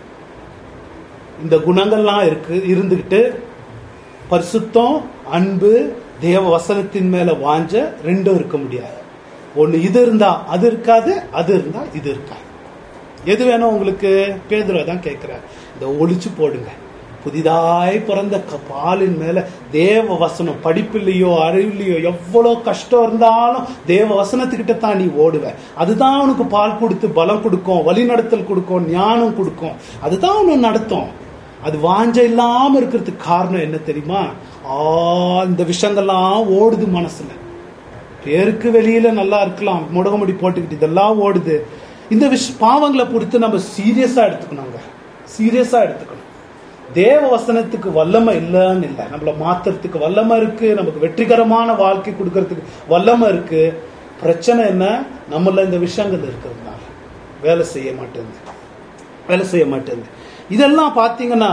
இந்த குணங்கள்லாம் இருக்கு இருந்துகிட்டு பரிசுத்தம் அன்பு தேவ வசனத்தின் மேல வாஞ்ச ரெண்டும் இருக்க முடியாது ஒண்ணு இது இருந்தா அது இருக்காது அது இருந்தா இது இருக்காது எது வேணும் உங்களுக்கு பேதுருவை தான் கேட்கிறார் இதை ஒளிச்சு போடுங்க புதிதாய் பிறந்த க- பாலின் மேல தேவ வசனம் படிப்பில்லையோ அறிவில்லையோ எவ்வளவு கஷ்டம் இருந்தாலும் தேவ வசனத்துக்கிட்ட தான் நீ ஓடுவ அதுதான் உனக்கு பால் கொடுத்து பலம் கொடுக்கும் வழிநடத்தல் கொடுக்கும் ஞானம் கொடுக்கும் அதுதான் உன்னை நடத்தும் அது வாஞ்ச இல்லாம இருக்கிறதுக்கு காரணம் என்ன தெரியுமா ஆ இந்த விஷயங்கள்லாம் ஓடுது மனசுல பேருக்கு வெளியில நல்லா இருக்கலாம் முடகமுடி போட்டுக்கிட்டு இதெல்லாம் ஓடுது இந்த விஷ பாவங்களை பொறுத்து நம்ம சீரியஸா எடுத்துக்கணுங்க சீரியஸா எடுத்துக்கணும் தேவ வசனத்துக்கு வல்லமை இல்லைன்னு இல்லை நம்மள மாத்துறதுக்கு வல்லமை இருக்கு நமக்கு வெற்றிகரமான வாழ்க்கை கொடுக்கறதுக்கு வல்லமை இருக்கு பிரச்சனை என்ன நம்மள இந்த விஷயங்கள் இருக்கிறதுனால வேலை செய்ய மாட்டேங்குது வேலை செய்ய மாட்டேங்குது இதெல்லாம் பார்த்தீங்கன்னா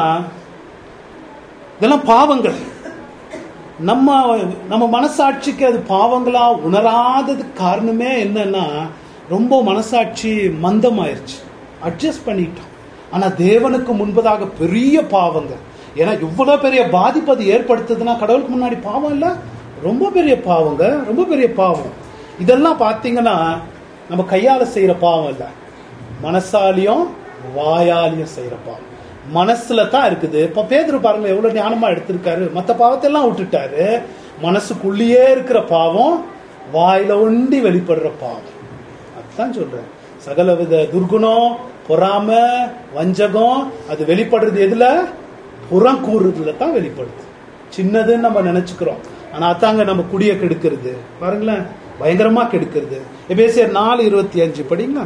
இதெல்லாம் பாவங்கள் நம்ம நம்ம மனசாட்சிக்கு அது பாவங்களா உணராததுக்கு காரணமே என்னன்னா ரொம்ப மனசாட்சி மந்தமாயிருச்சு அட்ஜஸ்ட் பண்ணிட்டோம் ஆனா தேவனுக்கு முன்பதாக பெரிய பாவங்க ஏன்னா இவ்வளவு பெரிய பாதிப்பு அது ஏற்படுத்துதுன்னா கடவுளுக்கு முன்னாடி பாவம் இல்ல ரொம்ப பெரிய பாவங்க ரொம்ப பெரிய பாவம் இதெல்லாம் பார்த்தீங்கன்னா நம்ம கையால செய்யற பாவம் இல்ல மனசாலியும் வாயாலியும் செய்யற பாவம் மனசுல தான் இருக்குது இப்ப பேதுரு பாருங்க எவ்வளவு ஞானமா எடுத்திருக்காரு மத்த பாவத்தை எல்லாம் விட்டுட்டாரு மனசுக்குள்ளேயே இருக்கிற பாவம் வாயில ஒண்டி வெளிப்படுற பாவம் அதுதான் சொல்றேன் சகலவித துர்குணம் பொறாம வஞ்சகம் அது வெளிப்படுறது எதுல புறம் கூறுறதுல தான் வெளிப்படுது சின்னதுன்னு நம்ம நினைச்சுக்கிறோம் ஆனா அதாங்க நம்ம குடிய கெடுக்கிறது பாருங்களேன் பயங்கரமா கெடுக்கிறது எபேசியர் நாலு இருபத்தி அஞ்சு படிங்களா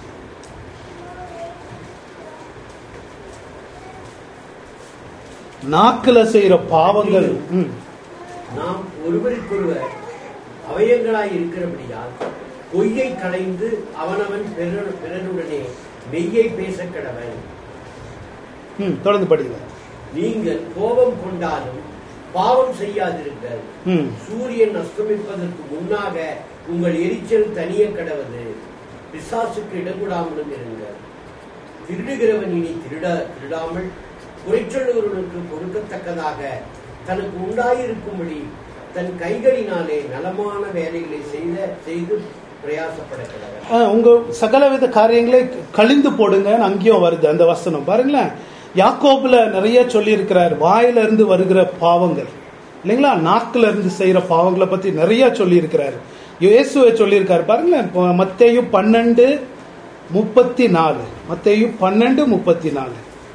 நாக்குல செய்யற பாவங்கள் ம். நாம் ஒருவருக்கொருவர் அவயங்களாய் இருக்கிறபடியால் பொய்யை களைந்து அவனவன் பிறர்- பிறருடனே மெய்யை பேச கடவன் ம் தொடர்ந்து படிங்க நீங்கள் கோபம் கொண்டாலும் பாவம் செய்யாதிருங்கள் ம் சூரியன் அஸ்தமிப்பதற்கு முன்னாக உங்கள் எரிச்சல் தனிய கடவது பிசாசுக்கு இடங்கூடாமலும் இருங்கள் திருடுகிறவன் இனி திருட திருடாமல் குறைச்சொல்லுகிறவனுக்கு கொடுக்கத்தக்கதாக தனக்கு உண்டாயிருக்கும்படி தன் கைகளினாலே நலமான வேலைகளை செய்த செய்து பிரயாசப்பட கடவன் ஆ, உங்க சகலவித காரியங்களை கழிந்து போடுங்கன்னு அங்கேயும் வருது அந்த வசனம் பாருங்களேன் யாக்கோபுல நிறைய சொல்லி இருக்கிறார் வாயில இருந்து வருகிற பாவங்கள் இல்லைங்களா நாக்குல இருந்து செய்யற பாவங்களை பத்தி நிறைய சொல்லி இருக்கிறார் இயேசுவை சொல்லியிருக்காரு பாருங்களேன் இப்போ மத்தேயு பன்னெண்டு முப்பத்தி நாலு மத்தேயு பன்னெண்டு முப்பத்தி நாலு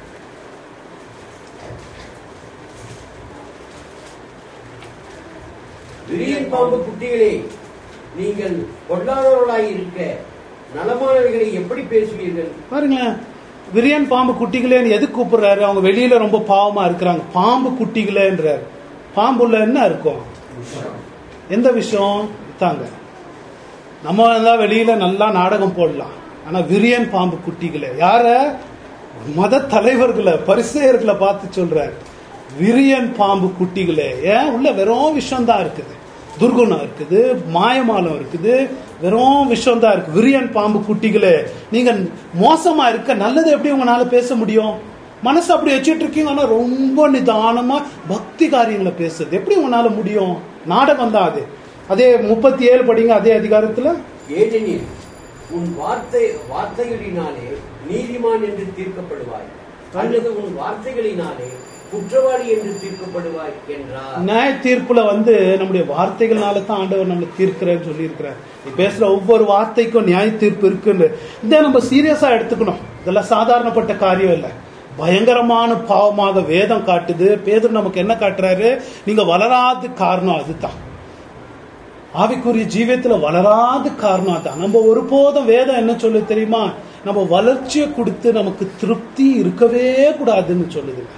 விரியன் பாம்பு குட்டிகளே நீங்கள் பொல்லாதவர்களாய் இருக்க நலமானவைகளை எப்படி பேசுவீர்கள் பாருங்களேன் விரியன் பாம்பு குட்டிகளேன்னு எது கூப்பிடுறாரு அவங்க வெளியில ரொம்ப பாவமா இருக்கிறாங்க பாம்பு குட்டிகளேன்றாரு பாம்புள்ள என்ன இருக்கும் எந்த விஷயம் தாங்க நம்ம தான் வெளியில நல்லா நாடகம் போடலாம் ஆனா விரியன் பாம்பு குட்டிகளே யார மத தலைவர்களை பரிசெயர்களை பார்த்து சொல்றாரு விரியன் பாம்பு குட்டிகளே ஏன் உள்ள வெறும் விஷயம் தான் இருக்குது துர்குணம் இருக்குது மாயமாலம் இருக்குது வெறும் விஷயம் தான் இருக்கு விரியன் பாம்பு குட்டிகளே நீங்க மோசமா இருக்க நல்லது எப்படி உங்களால பேச முடியும் மனசு அப்படி வச்சுட்டு இருக்கீங்க ஆனா ரொம்ப நிதானமா பக்தி காரியங்களை பேசுறது எப்படி உங்களால முடியும் நாடகம் தான் அது அதே முப்பத்தி ஏழு படிங்க அதே அதிகாரத்துல ஏனெனில் உன் வார்த்தை வார்த்தைகளினாலே நீதிமான் என்று தீர்க்கப்படுவாய் அல்லது உன் வார்த்தைகளினாலே குற்றவாளி என்று தீர்க்கப்படுவாய் என்றார் நியாய தீர்ப்புல வந்து நம்முடைய வார்த்தைகள்னால தான் ஆண்டவர் நம்மளை தீர்க்கிறேன்னு சொல்லி இருக்கிறார் நீ பேசுற ஒவ்வொரு வார்த்தைக்கும் நியாய தீர்ப்பு இருக்குன்னு இதை நம்ம சீரியஸா எடுத்துக்கணும் இதெல்லாம் சாதாரணப்பட்ட காரியம் இல்லை பயங்கரமான பாவமாக வேதம் காட்டுது பேதர் நமக்கு என்ன காட்டுறாரு நீங்க வளராத காரணம் அதுதான் ஆவிக்குரிய ஜீவியத்துல வளராத காரணம் அதான் நம்ம ஒருபோதும் வேதம் என்ன சொல்லு தெரியுமா நம்ம வளர்ச்சியை கொடுத்து நமக்கு திருப்தி இருக்கவே கூடாதுன்னு சொல்லுதுங்க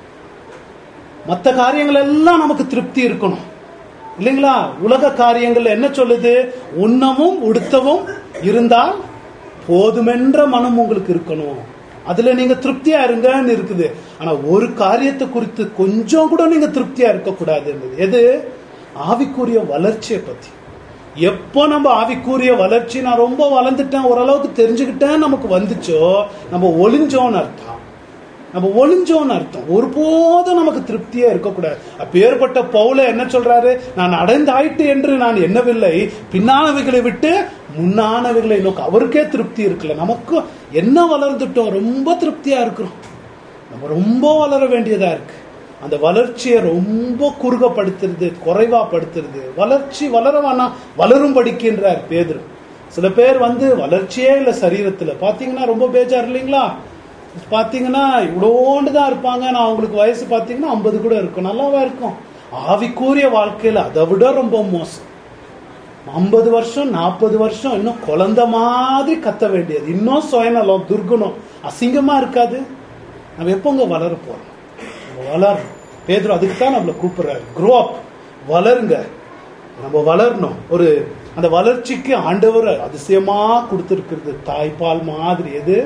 மற்ற காரியங்கள் எல்லாம் நமக்கு திருப்தி இருக்கணும் இல்லைங்களா உலக காரியங்கள் என்ன சொல்லுது உண்ணவும் உடுத்தவும் இருந்தால் போதுமென்ற மனம் உங்களுக்கு இருக்கணும் அதுல நீங்க திருப்தியா இருங்கன்னு இருக்குது ஆனா ஒரு காரியத்தை குறித்து கொஞ்சம் கூட நீங்க திருப்தியா இருக்க கூடாதுன்னு எது ஆவிக்குரிய வளர்ச்சியை பத்தி எப்போ நம்ம ஆவிக்குரிய வளர்ச்சி நான் ரொம்ப வளர்ந்துட்டேன் ஓரளவுக்கு தெரிஞ்சுக்கிட்டேன் நமக்கு வந்துச்சோ நம்ம ஒளிஞ்சோன்னு அர்த்தம் நம்ம ஒளிஞ்சோன்னு அர்த்தம் ஒருபோதும் நமக்கு திருப்தியா இருக்கக்கூடாது அப்பேற்பட்ட பவுல என்ன சொல்றாரு நான் அடைந்தாயிட்டு என்று நான் எண்ணவில்லை பின்னானவைகளை விட்டு முன்னானவைகளை நோக்க அவருக்கே திருப்தி இருக்குல்ல நமக்கு என்ன வளர்ந்துட்டோம் ரொம்ப திருப்தியா இருக்கிறோம் நம்ம ரொம்ப வளர வேண்டியதா இருக்கு அந்த வளர்ச்சியை ரொம்ப குறுகப்படுத்துறது குறைவா படுத்துறது வளர்ச்சி வளர வேணாம் வளரும் படிக்கின்றார் பேதுரு சில பேர் வந்து வளர்ச்சியே இல்லை சரீரத்துல பாத்தீங்கன்னா ரொம்ப பேஜார் இல்லைங்களா பாத்தீங்கன்னா இவ்வளோண்டு தான் இருப்பாங்க நான் அவங்களுக்கு வயசு பாத்தீங்கன்னா ஐம்பது கூட இருக்கும் நல்லாவா இருக்கும் ஆவிக்கூறிய வாழ்க்கையில அதை விட ரொம்ப மோசம் ஐம்பது வருஷம் நாற்பது வருஷம் இன்னும் குழந்தை மாதிரி கத்த வேண்டியது இன்னும் சுயநலம் துர்குணம் அசிங்கமா இருக்காது நம்ம எப்போங்க வளர போறோம் நம்ம வளரணும் பேதுரு அதுக்கு தான் நம்மளை கூப்பிடுறாரு க்ரோ அப் வளருங்க நம்ம வளரணும் ஒரு அந்த வளர்ச்சிக்கு ஆண்டவர் அதிசயமா கொடுத்துருக்கிறது தாய்ப்பால் மாதிரி எது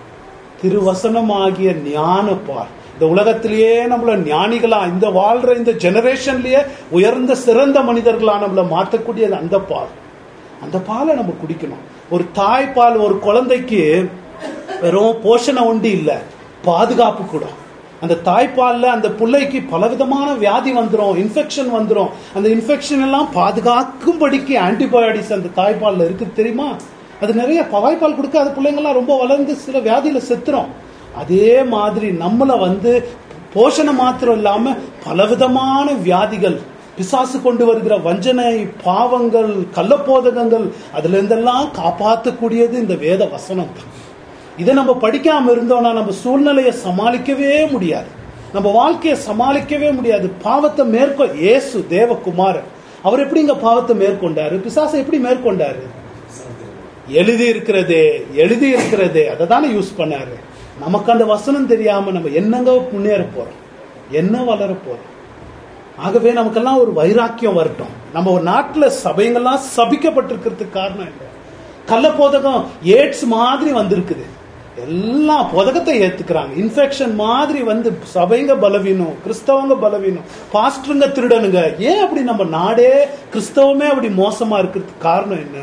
திருவசனமாகிய ஞான பால் இந்த உலகத்திலேயே நம்மள ஞானிகளா இந்த வாழ்ற இந்த ஜெனரேஷன்லயே உயர்ந்த சிறந்த மனிதர்களா நம்மள மாற்றக்கூடியது அந்த பால் அந்த பாலை நம்ம குடிக்கணும் ஒரு தாய்ப்பால் ஒரு குழந்தைக்கு வெறும் போஷணம் உண்டு இல்ல பாதுகாப்பு கூட அந்த தாய்ப்பால்ல அந்த பிள்ளைக்கு பலவிதமான வியாதி வந்துரும் இன்ஃபெக்ஷன் வந்துரும் அந்த இன்ஃபெக்ஷன் எல்லாம் பாதுகாக்கும்படிக்கு ஆன்டிபயோட்டிக்ஸ் அந்த தாய்ப்பால்ல இருக்கு தெரியுமா அது நிறைய தாய்ப்பால் கொடுக்காத பிள்ளைங்கள்லாம் ரொம்ப வளர்ந்து சில வியாதியில செத்துரும் அதே மாதிரி நம்மள வந்து போஷணம் மாத்திரம் இல்லாம பலவிதமான வியாதிகள் பிசாசு கொண்டு வருகிற வஞ்சனை பாவங்கள் கள்ளப்போதகங்கள் அதுல இருந்தெல்லாம் காப்பாற்றக்கூடியது இந்த வேத வசனம் தான் இதை நம்ம படிக்காம இருந்தோம்னா நம்ம சூழ்நிலையை சமாளிக்கவே முடியாது நம்ம வாழ்க்கையை சமாளிக்கவே முடியாது பாவத்தை மேற்கொ இயேசு தேவகுமாரன் அவர் எப்படி இங்க பாவத்தை மேற்கொண்டாரு பிசாசை எப்படி மேற்கொண்டாரு எழுதி இருக்கிறதே எழுதி இருக்கிறதே அதை தானே யூஸ் பண்ணாரு நமக்கு அந்த வசனம் தெரியாம நம்ம என்னங்க முன்னேற போறோம் என்ன வளர போறோம் ஆகவே நமக்கெல்லாம் ஒரு வைராக்கியம் வரட்டும் நம்ம ஒரு நாட்டுல சபைங்கெல்லாம் சபிக்கப்பட்டிருக்கிறதுக்கு காரணம் இல்லை கள்ளப்போதகம் ஏட்ஸ் மாதிரி வந்திருக்குது எல்லா புதகத்தை ஏத்துக்கிறாங்க இன்ஃபெக்ஷன் மாதிரி வந்து சபைங்க பலவீனம் கிறிஸ்தவங்க பலவீனம் பாஸ்டருங்க திருடனுங்க ஏன் அப்படி நம்ம நாடே கிறிஸ்தவமே அப்படி மோசமா இருக்கிறதுக்கு காரணம் என்ன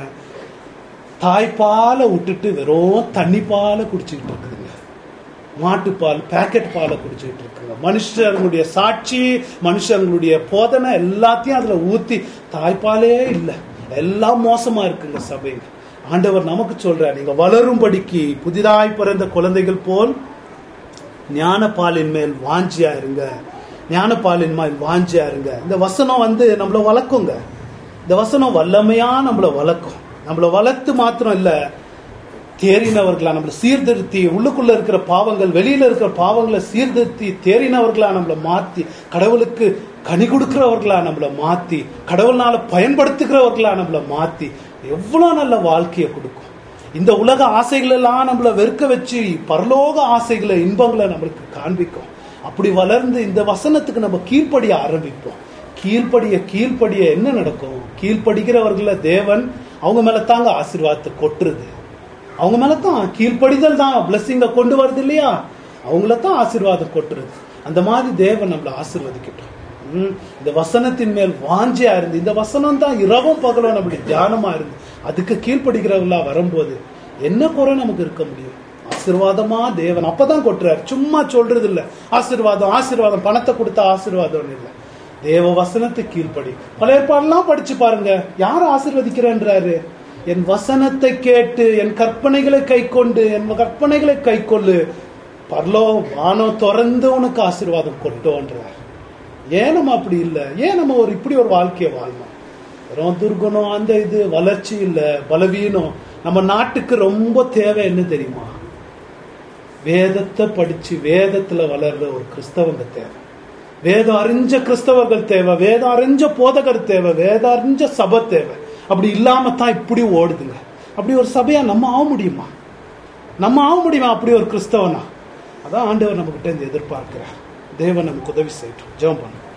தாய்ப்பாலை விட்டுட்டு வெறும் தண்ணி பாலை குடிச்சுக்கிட்டு இருக்குதுங்க மாட்டுப்பால் பேக்கெட் பாலை குடிச்சுக்கிட்டு இருக்குங்க மனுஷங்களுடைய சாட்சி மனுஷங்களுடைய போதனை எல்லாத்தையும் அதுல ஊத்தி தாய்ப்பாலே இல்லை எல்லாம் மோசமா இருக்குங்க சபைங்க ஆண்டவர் நமக்கு சொல்றார் நீங்க வளரும்படிக்கு புதிதாய் பிறந்த குழந்தைகள் போல் ஞானப்பாலின் மேல் வாஞ்சியா இருங்க ஞானப்பாலின் மேல் வாஞ்சியா இருங்க இந்த வசனம் வந்து நம்மள வளர்க்குங்க இந்த வசனம் வல்லமையா நம்மள வளர்க்கும் நம்மள வளர்த்து மாத்திரம் இல்ல தேறினவர்களா நம்மளை சீர்திருத்தி உள்ளுக்குள்ள இருக்கிற பாவங்கள் வெளியில இருக்கிற பாவங்களை சீர்திருத்தி தேறினவர்களா நம்மளை மாத்தி கடவுளுக்கு கனி கொடுக்கிறவர்களா நம்மளை மாத்தி கடவுள்னால பயன்படுத்துகிறவர்களா நம்மளை மாத்தி எவ்வளவு நல்ல வாழ்க்கையை கொடுக்கும் இந்த உலக ஆசைகள் எல்லாம் நம்மளை வெறுக்க வச்சு பரலோக ஆசைகளை இன்பங்களை நம்மளுக்கு காண்பிக்கும் அப்படி வளர்ந்து இந்த வசனத்துக்கு நம்ம கீழ்ப்படிய ஆரம்பிப்போம் கீழ்ப்படிய கீழ்ப்படிய என்ன நடக்கும் கீழ்ப்படிக்கிறவர்கள தேவன் அவங்க மேல தாங்க ஆசீர்வாதத்தை கொட்டுறது அவங்க மேல தான் கீழ்ப்படிதல் தான் பிளஸ்ஸிங்க கொண்டு வருது இல்லையா அவங்கள தான் ஆசீர்வாதம் கொட்டுறது அந்த மாதிரி தேவன் நம்மளை ஆசீர்வதிக்கட்டும் ம், இந்த வசனத்தின் மேல் வாஞ்சியா இருந்து இந்த வசனம் தான் இரவும் பகலும் நம்முடைய தியானமா இருந்து அதுக்கு கீழ்ப்படுகிறவங்களா வரும்போது என்ன குறை நமக்கு இருக்க முடியும் ஆசீர்வாதமா தேவன் அப்பதான் கொட்டுறாரு சும்மா சொல்றது இல்ல ஆசீர்வாதம் ஆசீர்வாதம் பணத்தை கொடுத்தா ஆசீர்வாதம் இல்ல தேவ வசனத்தை கீழ்ப்படி பழைய பாடலாம் படிச்சு பாருங்க யார் ஆசீர்வதிக்கிறேன்றாரு என் வசனத்தை கேட்டு என் கற்பனைகளை கை கொண்டு என் கற்பனைகளை கை கொள்ளு பரலோ வானம் திறந்து உனக்கு ஆசீர்வாதம் கொட்டோன்றார் ஏன் நம்ம அப்படி இல்லை ஏன் நம்ம ஒரு இப்படி ஒரு வாழ்க்கையை வாழணும் வெறும் துர்குணம் அந்த இது வளர்ச்சி இல்லை பலவீனம் நம்ம நாட்டுக்கு ரொம்ப தேவை என்ன தெரியுமா வேதத்தை படிச்சு வேதத்துல வளர்ற ஒரு கிறிஸ்தவங்க தேவை வேதம் அறிஞ்ச கிறிஸ்தவர்கள் தேவை வேதம் அறிஞ்ச போதகர் தேவை வேதம் அறிஞ்ச சபை தேவை அப்படி இல்லாம தான் இப்படி ஓடுதுங்க அப்படி ஒரு சபையா நம்ம ஆக முடியுமா நம்ம ஆக முடியுமா அப்படி ஒரு கிறிஸ்தவனா அதான் ஆண்டவர் நம்ம கிட்ட இருந்து எதிர்பார்க்கிறார் தேவன் நமக்கு உதவி செய்யட்டும் ஜெபம் பண்ணும்